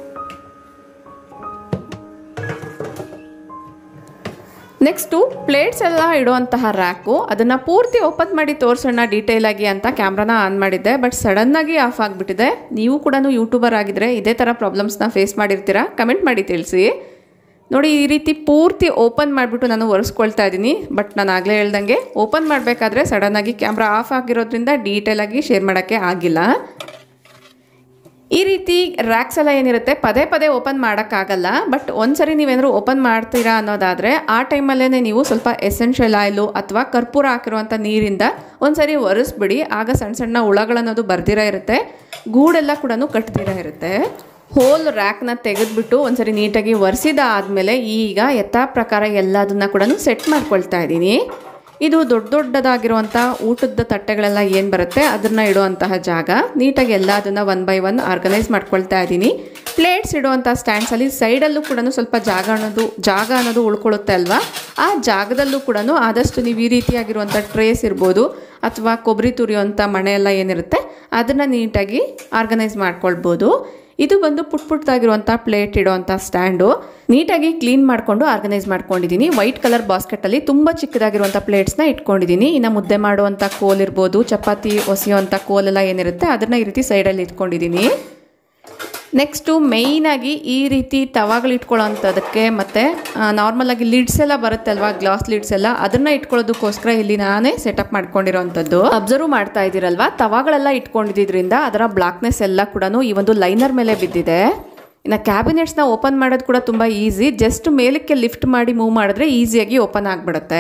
[SPEAKER 1] ನೆಕ್ಸ್ಟು ಪ್ಲೇಟ್ಸ್ ಎಲ್ಲ ಇಡುವಂತಹ ರ್ಯಾಕು ಅದನ್ನು ಪೂರ್ತಿ ಓಪನ್ ಮಾಡಿ ತೋರಿಸೋಣ ಡೀಟೇಲ್ ಆಗಿ ಅಂತ ಕ್ಯಾಮ್ರಾನ ಆನ್ ಮಾಡಿದ್ದೆ ಬಟ್ ಸಡನ್ನಾಗಿ ಆಫ್ ಆಗಿಬಿಟ್ಟಿದೆ ನೀವು ಕೂಡ ಯೂಟ್ಯೂಬರ್ ಆಗಿದ್ರೆ ಇದೇ ಥರ ಪ್ರಾಬ್ಲಮ್ಸ್ನ ಫೇಸ್ ಮಾಡಿರ್ತೀರಾ ಕಮೆಂಟ್ ಮಾಡಿ ತಿಳಿಸಿ ನೋಡಿ ಈ ರೀತಿ ಪೂರ್ತಿ ಓಪನ್ ಮಾಡಿಬಿಟ್ಟು ನಾನು ಒರೆಸ್ಕೊಳ್ತಾ ಇದ್ದೀನಿ ಬಟ್ ನಾನು ಆಗಲೇ ಹೇಳ್ದಂಗೆ ಓಪನ್ ಮಾಡಬೇಕಾದ್ರೆ ಸಡನ್ನಾಗಿ ಕ್ಯಾಮ್ರಾ ಆಫ್ ಆಗಿರೋದ್ರಿಂದ ಡೀಟೇಲಾಗಿ ಶೇರ್ ಮಾಡೋಕ್ಕೆ ಆಗಿಲ್ಲ ಈ ರೀತಿ ರ್ಯಾಕ್ಸ್ ಎಲ್ಲ ಏನಿರುತ್ತೆ ಪದೇ ಪದೇ ಓಪನ್ ಮಾಡೋಕ್ಕಾಗಲ್ಲ ಬಟ್ ಒಂದ್ಸರಿ ನೀವೇನಾದ್ರು ಓಪನ್ ಮಾಡ್ತೀರಾ ಅನ್ನೋದಾದರೆ ಆ ಟೈಮಲ್ಲೇ ನೀವು ಸ್ವಲ್ಪ ಎಸೆನ್ಷಿಯಲ್ ಆಯಿಲು ಅಥವಾ ಕರ್ಪೂರ ಹಾಕಿರುವಂಥ ನೀರಿಂದ ಒಂದ್ಸರಿ ಒರೆಸ್ಬಿಡಿ ಆಗ ಸಣ್ಣ ಸಣ್ಣ ಹುಳಗಳನ್ನೋದು ಬರ್ದಿರ ಇರುತ್ತೆ ಗೂಡೆಲ್ಲ ಕೂಡ ಕಟ್ದಿರ ಇರುತ್ತೆ ಹೋಲ್ ರ್ಯಾಕ್ನ ತೆಗೆದ್ಬಿಟ್ಟು ಒಂದ್ಸರಿ ನೀಟಾಗಿ ಒರೆಸಿದ ಆದಮೇಲೆ ಈಗ ಯಥಾ ಪ್ರಕಾರ ಎಲ್ಲದನ್ನ ಕೂಡ ಸೆಟ್ ಮಾಡ್ಕೊಳ್ತಾ ಇದ್ದೀನಿ ಇದು ದೊಡ್ಡ ದೊಡ್ಡದಾಗಿರುವಂಥ ಊಟದ ತಟ್ಟೆಗಳೆಲ್ಲ ಏನು ಬರುತ್ತೆ ಅದನ್ನು ಇಡುವಂತಹ ಜಾಗ ನೀಟಾಗಿ ಎಲ್ಲ ಅದನ್ನು ಒನ್ ಬೈ ಒನ್ ಆರ್ಗನೈಸ್ ಮಾಡ್ಕೊಳ್ತಾ ಇದ್ದೀನಿ ಪ್ಲೇಟ್ಸ್ ಇಡುವಂಥ ಸ್ಟ್ಯಾಂಡ್ಸಲ್ಲಿ ಸೈಡಲ್ಲೂ ಕೂಡ ಸ್ವಲ್ಪ ಜಾಗ ಅನ್ನೋದು ಜಾಗ ಅನ್ನೋದು ಉಳ್ಕೊಳ್ಳುತ್ತೆ ಅಲ್ವಾ ಆ ಜಾಗದಲ್ಲೂ ಕೂಡ ಆದಷ್ಟು ನೀವು ಈ ರೀತಿಯಾಗಿರುವಂಥ ಟ್ರೇಸ್ ಇರ್ಬೋದು ಅಥವಾ ಕೊಬ್ಬರಿ ತುರಿಯುವಂಥ ಮಣೆ ಎಲ್ಲ ಏನಿರುತ್ತೆ ಅದನ್ನು ನೀಟಾಗಿ ಆರ್ಗನೈಸ್ ಮಾಡ್ಕೊಳ್ಬೋದು ಇದು ಬಂದು ಪುಟ್ ಪುಟ್ಟದಾಗಿರುವಂಥ ಪ್ಲೇಟ್ ಇಡುವಂಥ ಸ್ಟ್ಯಾಂಡು ನೀಟಾಗಿ ಕ್ಲೀನ್ ಮಾಡಿಕೊಂಡು ಆರ್ಗನೈಸ್ ಮಾಡ್ಕೊಂಡಿದ್ದೀನಿ ವೈಟ್ ಕಲರ್ ಬಾಸ್ಕೆಟಲ್ಲಿ ತುಂಬ ಚಿಕ್ಕದಾಗಿರುವಂಥ ಪ್ಲೇಟ್ಸ್ನ ಇಟ್ಕೊಂಡಿದ್ದೀನಿ ಇನ್ನು ಮುದ್ದೆ ಮಾಡುವಂಥ ಕೋಲ್ ಇರ್ಬೋದು ಚಪಾತಿ ಒಸೆಯುವಂಥ ಕೋಲೆಲ್ಲ ಏನಿರುತ್ತೆ ಅದನ್ನು ಈ ರೀತಿ ಸೈಡಲ್ಲಿ ಇಟ್ಕೊಂಡಿದ್ದೀನಿ ನೆಕ್ಸ್ಟು ಮೇಯ್ನಾಗಿ ಈ ರೀತಿ ತವಾಗಳು ಇಟ್ಕೊಳ್ಳೋಂಥದ್ದಕ್ಕೆ ಮತ್ತು ನಾರ್ಮಲಾಗಿ ಲಿಡ್ಸ್ ಎಲ್ಲ ಬರುತ್ತೆ ಅಲ್ವಾ ಗ್ಲಾಸ್ ಲಿಡ್ಸ್ ಎಲ್ಲ ಅದನ್ನು ಇಟ್ಕೊಳ್ಳೋದಕ್ಕೋಸ್ಕರ ಇಲ್ಲಿ ನಾನೇ ಸೆಟಪ್ ಮಾಡ್ಕೊಂಡಿರೋವಂಥದ್ದು ಅಬ್ಸರ್ವ್ ಮಾಡ್ತಾ ಇದ್ದೀರಲ್ವಾ ತವಾಗಳೆಲ್ಲ ಇಟ್ಕೊಂಡಿದ್ದರಿಂದ ಅದರ ಬ್ಲಾಕ್ನೆಸ್ ಎಲ್ಲ ಕೂಡ ಈ ಒಂದು ಲೈನರ್ ಮೇಲೆ ಬಿದ್ದಿದೆ ಇನ್ನು ಕ್ಯಾಬಿನೆಟ್ಸ್ನ ಓಪನ್ ಮಾಡೋದು ಕೂಡ ತುಂಬ ಈಸಿ ಜಸ್ಟ್ ಮೇಲಕ್ಕೆ ಲಿಫ್ಟ್ ಮಾಡಿ ಮೂವ್ ಮಾಡಿದ್ರೆ ಈಸಿಯಾಗಿ ಓಪನ್ ಆಗಿಬಿಡುತ್ತೆ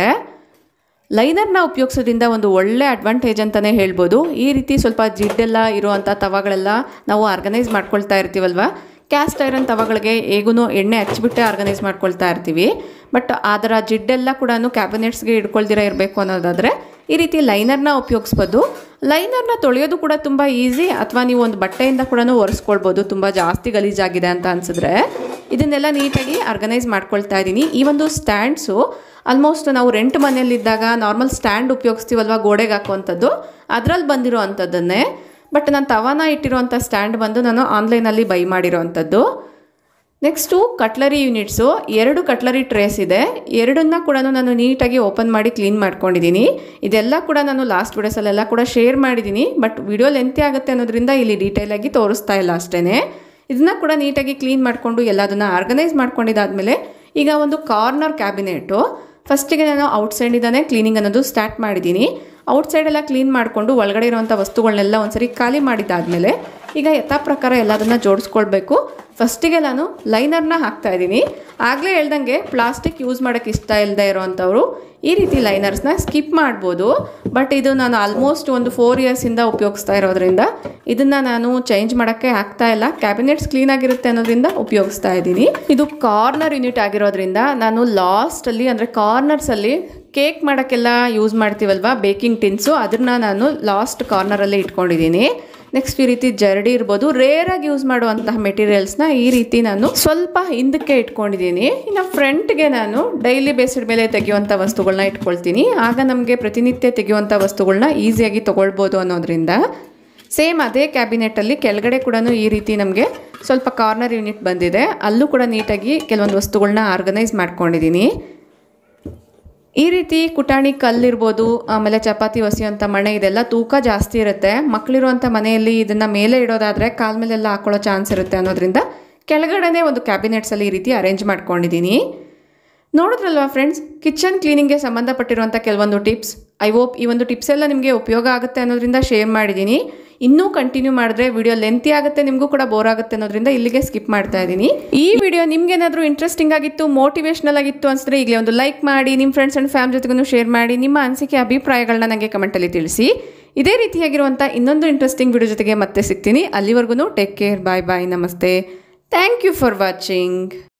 [SPEAKER 1] ಲೈನರ್ನ ಉಪಯೋಗಿಸೋದ್ರಿಂದ ಒಂದು ಒಳ್ಳೆ ಅಡ್ವಾಂಟೇಜ್ ಅಂತಲೇ ಹೇಳ್ಬೋದು ಈ ರೀತಿ ಸ್ವಲ್ಪ ಜಿಡ್ಡೆಲ್ಲ ಇರುವಂಥ ತವಾಗಳೆಲ್ಲ ನಾವು ಆರ್ಗನೈಸ್ ಮಾಡ್ಕೊಳ್ತಾ ಇರ್ತೀವಲ್ವ ಕ್ಯಾಸ್ಟ್ ಐರನ್ ತವಗಳಿಗೆ ಹೇಗೂ ಎಣ್ಣೆ ಹಚ್ಚಿಬಿಟ್ಟೆ ಆರ್ಗನೈಸ್ ಮಾಡ್ಕೊಳ್ತಾ ಇರ್ತೀವಿ ಬಟ್ ಅದರ ಜಿಡ್ಡೆಲ್ಲ ಕೂಡ ಕ್ಯಾಬಿನೆಟ್ಸ್ಗೆ ಇಟ್ಕೊಳ್ದಿರ ಇರಬೇಕು ಅನ್ನೋದಾದರೆ ಈ ರೀತಿ ಲೈನರ್ನ ಉಪಯೋಗಿಸ್ಬೋದು ಲೈನರ್ನ ತೊಳೆಯೋದು ಕೂಡ ತುಂಬ ಈಸಿ ಅಥವಾ ನೀವು ಒಂದು ಬಟ್ಟೆಯಿಂದ ಕೂಡ ಒರೆಸ್ಕೊಳ್ಬೋದು ತುಂಬ ಜಾಸ್ತಿ ಗಲೀಜಾಗಿದೆ ಅಂತ ಅನಿಸಿದ್ರೆ ಇದನ್ನೆಲ್ಲ ನೀಟಾಗಿ ಆರ್ಗನೈಸ್ ಮಾಡ್ಕೊಳ್ತಾ ಇದ್ದೀನಿ ಈ ಒಂದು ಸ್ಟ್ಯಾಂಡ್ಸು ಆಲ್ಮೋಸ್ಟ್ ನಾವು ರೆಂಟ್ ಮನೆಯಲ್ಲಿದ್ದಾಗ ನಾರ್ಮಲ್ ಸ್ಟ್ಯಾಂಡ್ ಉಪಯೋಗಿಸ್ತೀವಲ್ವ ಗೋಡೆಗೆ ಹಾಕುವಂಥದ್ದು ಅದರಲ್ಲಿ ಬಂದಿರೋ ಅಂಥದ್ದನ್ನೇ ಬಟ್ ನಾನು ತವಾನ ಇಟ್ಟಿರೋವಂಥ ಸ್ಟ್ಯಾಂಡ್ ಬಂದು ನಾನು ಆನ್ಲೈನಲ್ಲಿ ಬೈ ಮಾಡಿರೋವಂಥದ್ದು ನೆಕ್ಸ್ಟು ಕಟ್ಲರಿ ಯೂನಿಟ್ಸು ಎರಡು ಕಟ್ಲರಿ ಟ್ರೇಸ್ ಇದೆ ಎರಡನ್ನ ಕೂಡ ನಾನು ನೀಟಾಗಿ ಓಪನ್ ಮಾಡಿ ಕ್ಲೀನ್ ಮಾಡ್ಕೊಂಡಿದ್ದೀನಿ ಇದೆಲ್ಲ ಕೂಡ ನಾನು ಲಾಸ್ಟ್ ವಿಡಿಯೋಸಲ್ಲೆಲ್ಲ ಕೂಡ ಶೇರ್ ಮಾಡಿದ್ದೀನಿ ಬಟ್ ವಿಡಿಯೋ ಲೆಂತಿ ಆಗುತ್ತೆ ಅನ್ನೋದ್ರಿಂದ ಇಲ್ಲಿ ಡೀಟೇಲಾಗಿ ತೋರಿಸ್ತಾ ಇಲ್ಲ ಅಷ್ಟೇ ಇದನ್ನ ಕೂಡ ನೀಟಾಗಿ ಕ್ಲೀನ್ ಮಾಡಿಕೊಂಡು ಎಲ್ಲದನ್ನು ಆರ್ಗನೈಸ್ ಮಾಡ್ಕೊಂಡಿದ್ದಾದಮೇಲೆ ಈಗ ಒಂದು ಕಾರ್ನರ್ ಕ್ಯಾಬಿನೆಟು ಫಸ್ಟಿಗೆ ನಾನು ಔಟ್ಸೈಡಿಂದನೇ ಕ್ಲೀನಿಂಗ್ ಅನ್ನೋದು ಸ್ಟಾರ್ಟ್ ಮಾಡಿದ್ದೀನಿ ಔಟ್ಸೈಡ್ ಎಲ್ಲ ಕ್ಲೀನ್ ಮಾಡಿಕೊಂಡು ಒಳಗಡೆ ಇರುವಂಥ ವಸ್ತುಗಳನ್ನೆಲ್ಲ ಒಂದ್ಸರಿ ಖಾಲಿ ಮಾಡಿದ್ದಾದಮೇಲೆ ಈಗ ಯಥಾ ಪ್ರಕಾರ ಎಲ್ಲದನ್ನು ಜೋಡಿಸ್ಕೊಳ್ಬೇಕು ಫಸ್ಟಿಗೆ ನಾನು ಲೈನರ್ನ ಹಾಕ್ತಾ ಇದ್ದೀನಿ ಆಗಲೇ ಹೇಳ್ದಂಗೆ ಪ್ಲಾಸ್ಟಿಕ್ ಯೂಸ್ ಮಾಡೋಕ್ಕೆ ಇಷ್ಟ ಇಲ್ಲದೆ ಇರೋವಂಥವ್ರು ಈ ರೀತಿ ಲೈನರ್ಸ್ನ ಸ್ಕಿಪ್ ಮಾಡ್ಬೋದು ಬಟ್ ಇದು ನಾನು ಆಲ್ಮೋಸ್ಟ್ ಒಂದು ಫೋರ್ ಇಯರ್ಸಿಂದ ಉಪಯೋಗಿಸ್ತಾ ಇರೋದ್ರಿಂದ ಇದನ್ನು ನಾನು ಚೇಂಜ್ ಮಾಡೋಕ್ಕೆ ಆಗ್ತಾ ಇಲ್ಲ ಕ್ಯಾಬಿನೆಟ್ಸ್ ಕ್ಲೀನ್ ಆಗಿರುತ್ತೆ ಅನ್ನೋದ್ರಿಂದ ಉಪಯೋಗಿಸ್ತಾ ಇದ್ದೀನಿ ಇದು ಕಾರ್ನರ್ ಯೂನಿಟ್ ಆಗಿರೋದ್ರಿಂದ ನಾನು ಲಾಸ್ಟಲ್ಲಿ ಅಂದರೆ ಕಾರ್ನರ್ಸಲ್ಲಿ ಕೇಕ್ ಮಾಡೋಕ್ಕೆಲ್ಲ ಯೂಸ್ ಮಾಡ್ತೀವಲ್ವಾ ಬೇಕಿಂಗ್ ಟಿನ್ಸು ಅದನ್ನು ನಾನು ಲಾಸ್ಟ್ ಕಾರ್ನರಲ್ಲಿ ಇಟ್ಕೊಂಡಿದ್ದೀನಿ ನೆಕ್ಸ್ಟ್ ಈ ರೀತಿ ಜರಡಿ ಇರ್ಬೋದು ರೇರಾಗಿ ಯೂಸ್ ಮಾಡುವಂತಹ ಮೆಟೀರಿಯಲ್ಸ್ನ ಈ ರೀತಿ ನಾನು ಸ್ವಲ್ಪ ಹಿಂದಕ್ಕೆ ಇಟ್ಕೊಂಡಿದ್ದೀನಿ ಇನ್ನು ಫ್ರಂಟ್ಗೆ ನಾನು ಡೈಲಿ ಬೇಸಿಡ್ ಮೇಲೆ ತೆಗೆಯುವಂಥ ವಸ್ತುಗಳನ್ನ ಇಟ್ಕೊಳ್ತೀನಿ ಆಗ ನಮಗೆ ಪ್ರತಿನಿತ್ಯ ತೆಗೆಯುವಂಥ ವಸ್ತುಗಳನ್ನ ಈಸಿಯಾಗಿ ತೊಗೊಳ್ಬೋದು ಅನ್ನೋದ್ರಿಂದ ಸೇಮ್ ಅದೇ ಕ್ಯಾಬಿನೆಟಲ್ಲಿ ಕೆಳಗಡೆ ಕೂಡ ಈ ರೀತಿ ನಮಗೆ ಸ್ವಲ್ಪ ಕಾರ್ನರ್ ಯೂನಿಟ್ ಬಂದಿದೆ ಅಲ್ಲೂ ಕೂಡ ನೀಟಾಗಿ ಕೆಲವೊಂದು ವಸ್ತುಗಳನ್ನ ಆರ್ಗನೈಸ್ ಮಾಡ್ಕೊಂಡಿದ್ದೀನಿ ಈ ರೀತಿ ಕುಟಾಣಿ ಕಲ್ಲಿರ್ಬೋದು ಆಮೇಲೆ ಚಪಾತಿ ಒಸೆಯುವಂಥ ಮಣೆ ಇದೆಲ್ಲ ತೂಕ ಜಾಸ್ತಿ ಇರುತ್ತೆ ಮಕ್ಕಳಿರುವಂಥ ಮನೆಯಲ್ಲಿ ಇದನ್ನು ಮೇಲೆ ಇಡೋದಾದರೆ ಕಾಲ ಮೇಲೆಲ್ಲ ಹಾಕೊಳ್ಳೋ ಚಾನ್ಸ್ ಇರುತ್ತೆ ಅನ್ನೋದ್ರಿಂದ ಕೆಳಗಡೆನೇ ಒಂದು ಕ್ಯಾಬಿನೆಟ್ಸಲ್ಲಿ ಈ ರೀತಿ ಅರೇಂಜ್ ಮಾಡ್ಕೊಂಡಿದ್ದೀನಿ ನೋಡಿದ್ರಲ್ವಾ ಫ್ರೆಂಡ್ಸ್ ಕಿಚನ್ ಕ್ಲೀನಿಂಗ್ಗೆ ಸಂಬಂಧಪಟ್ಟಿರುವಂಥ ಕೆಲವೊಂದು ಟಿಪ್ಸ್ ಐ ಹೋಪ್ ಈ ಒಂದು ಟಿಪ್ಸ್ ಎಲ್ಲ ನಿಮಗೆ ಉಪಯೋಗ ಆಗುತ್ತೆ ಅನ್ನೋದ್ರಿಂದ ಶೇರ್ ಮಾಡಿದ್ದೀನಿ ಇನ್ನೂ ಕಂಟಿನ್ಯೂ ಮಾಡಿದ್ರೆ ವಿಡಿಯೋ ಲೆಂತಿ ಆಗುತ್ತೆ ನಿಮಗೂ ಕೂಡ ಬೋರ್ ಆಗುತ್ತೆ ಅನ್ನೋದ್ರಿಂದ ಇಲ್ಲಿಗೆ ಸ್ಕಿಪ್ ಮಾಡ್ತಾ ಇದ್ದೀನಿ ಈ ವಿಡಿಯೋ ನಿಮ್ಗೇನಾದರೂ ಇಂಟ್ರೆಸ್ಟಿಂಗ್ ಆಗಿತ್ತು ಮೋಟಿವೇಶ್ನಲ್ ಆಗಿತ್ತು ಅನ್ಸಿದ್ರೆ ಈಗಲೇ ಒಂದು ಲೈಕ್ ಮಾಡಿ ನಿಮ್ಮ ಫ್ರೆಂಡ್ಸ್ ಆ್ಯಂಡ್ ಫ್ಯಾಮ್ ಜೊತೆಗೂ ಶೇರ್ ಮಾಡಿ ನಿಮ್ಮ ಅನಿಸಿಕೆ ಅಭಿಪ್ರಾಯಗಳನ್ನ ನನಗೆ ಕಮೆಂಟಲ್ಲಿ ತಿಳಿಸಿ ಇದೇ ರೀತಿಯಾಗಿರುವಂಥ ಇನ್ನೊಂದು ಇಂಟ್ರೆಸ್ಟಿಂಗ್ ವಿಡಿಯೋ ಜೊತೆಗೆ ಮತ್ತೆ ಸಿಗ್ತೀನಿ ಅಲ್ಲಿವರೆಗೂ ಟೇಕ್ ಕೇರ್ ಬಾಯ್ ಬಾಯ್ ನಮಸ್ತೆ ಥ್ಯಾಂಕ್ ಯು ಫಾರ್ ವಾಚಿಂಗ್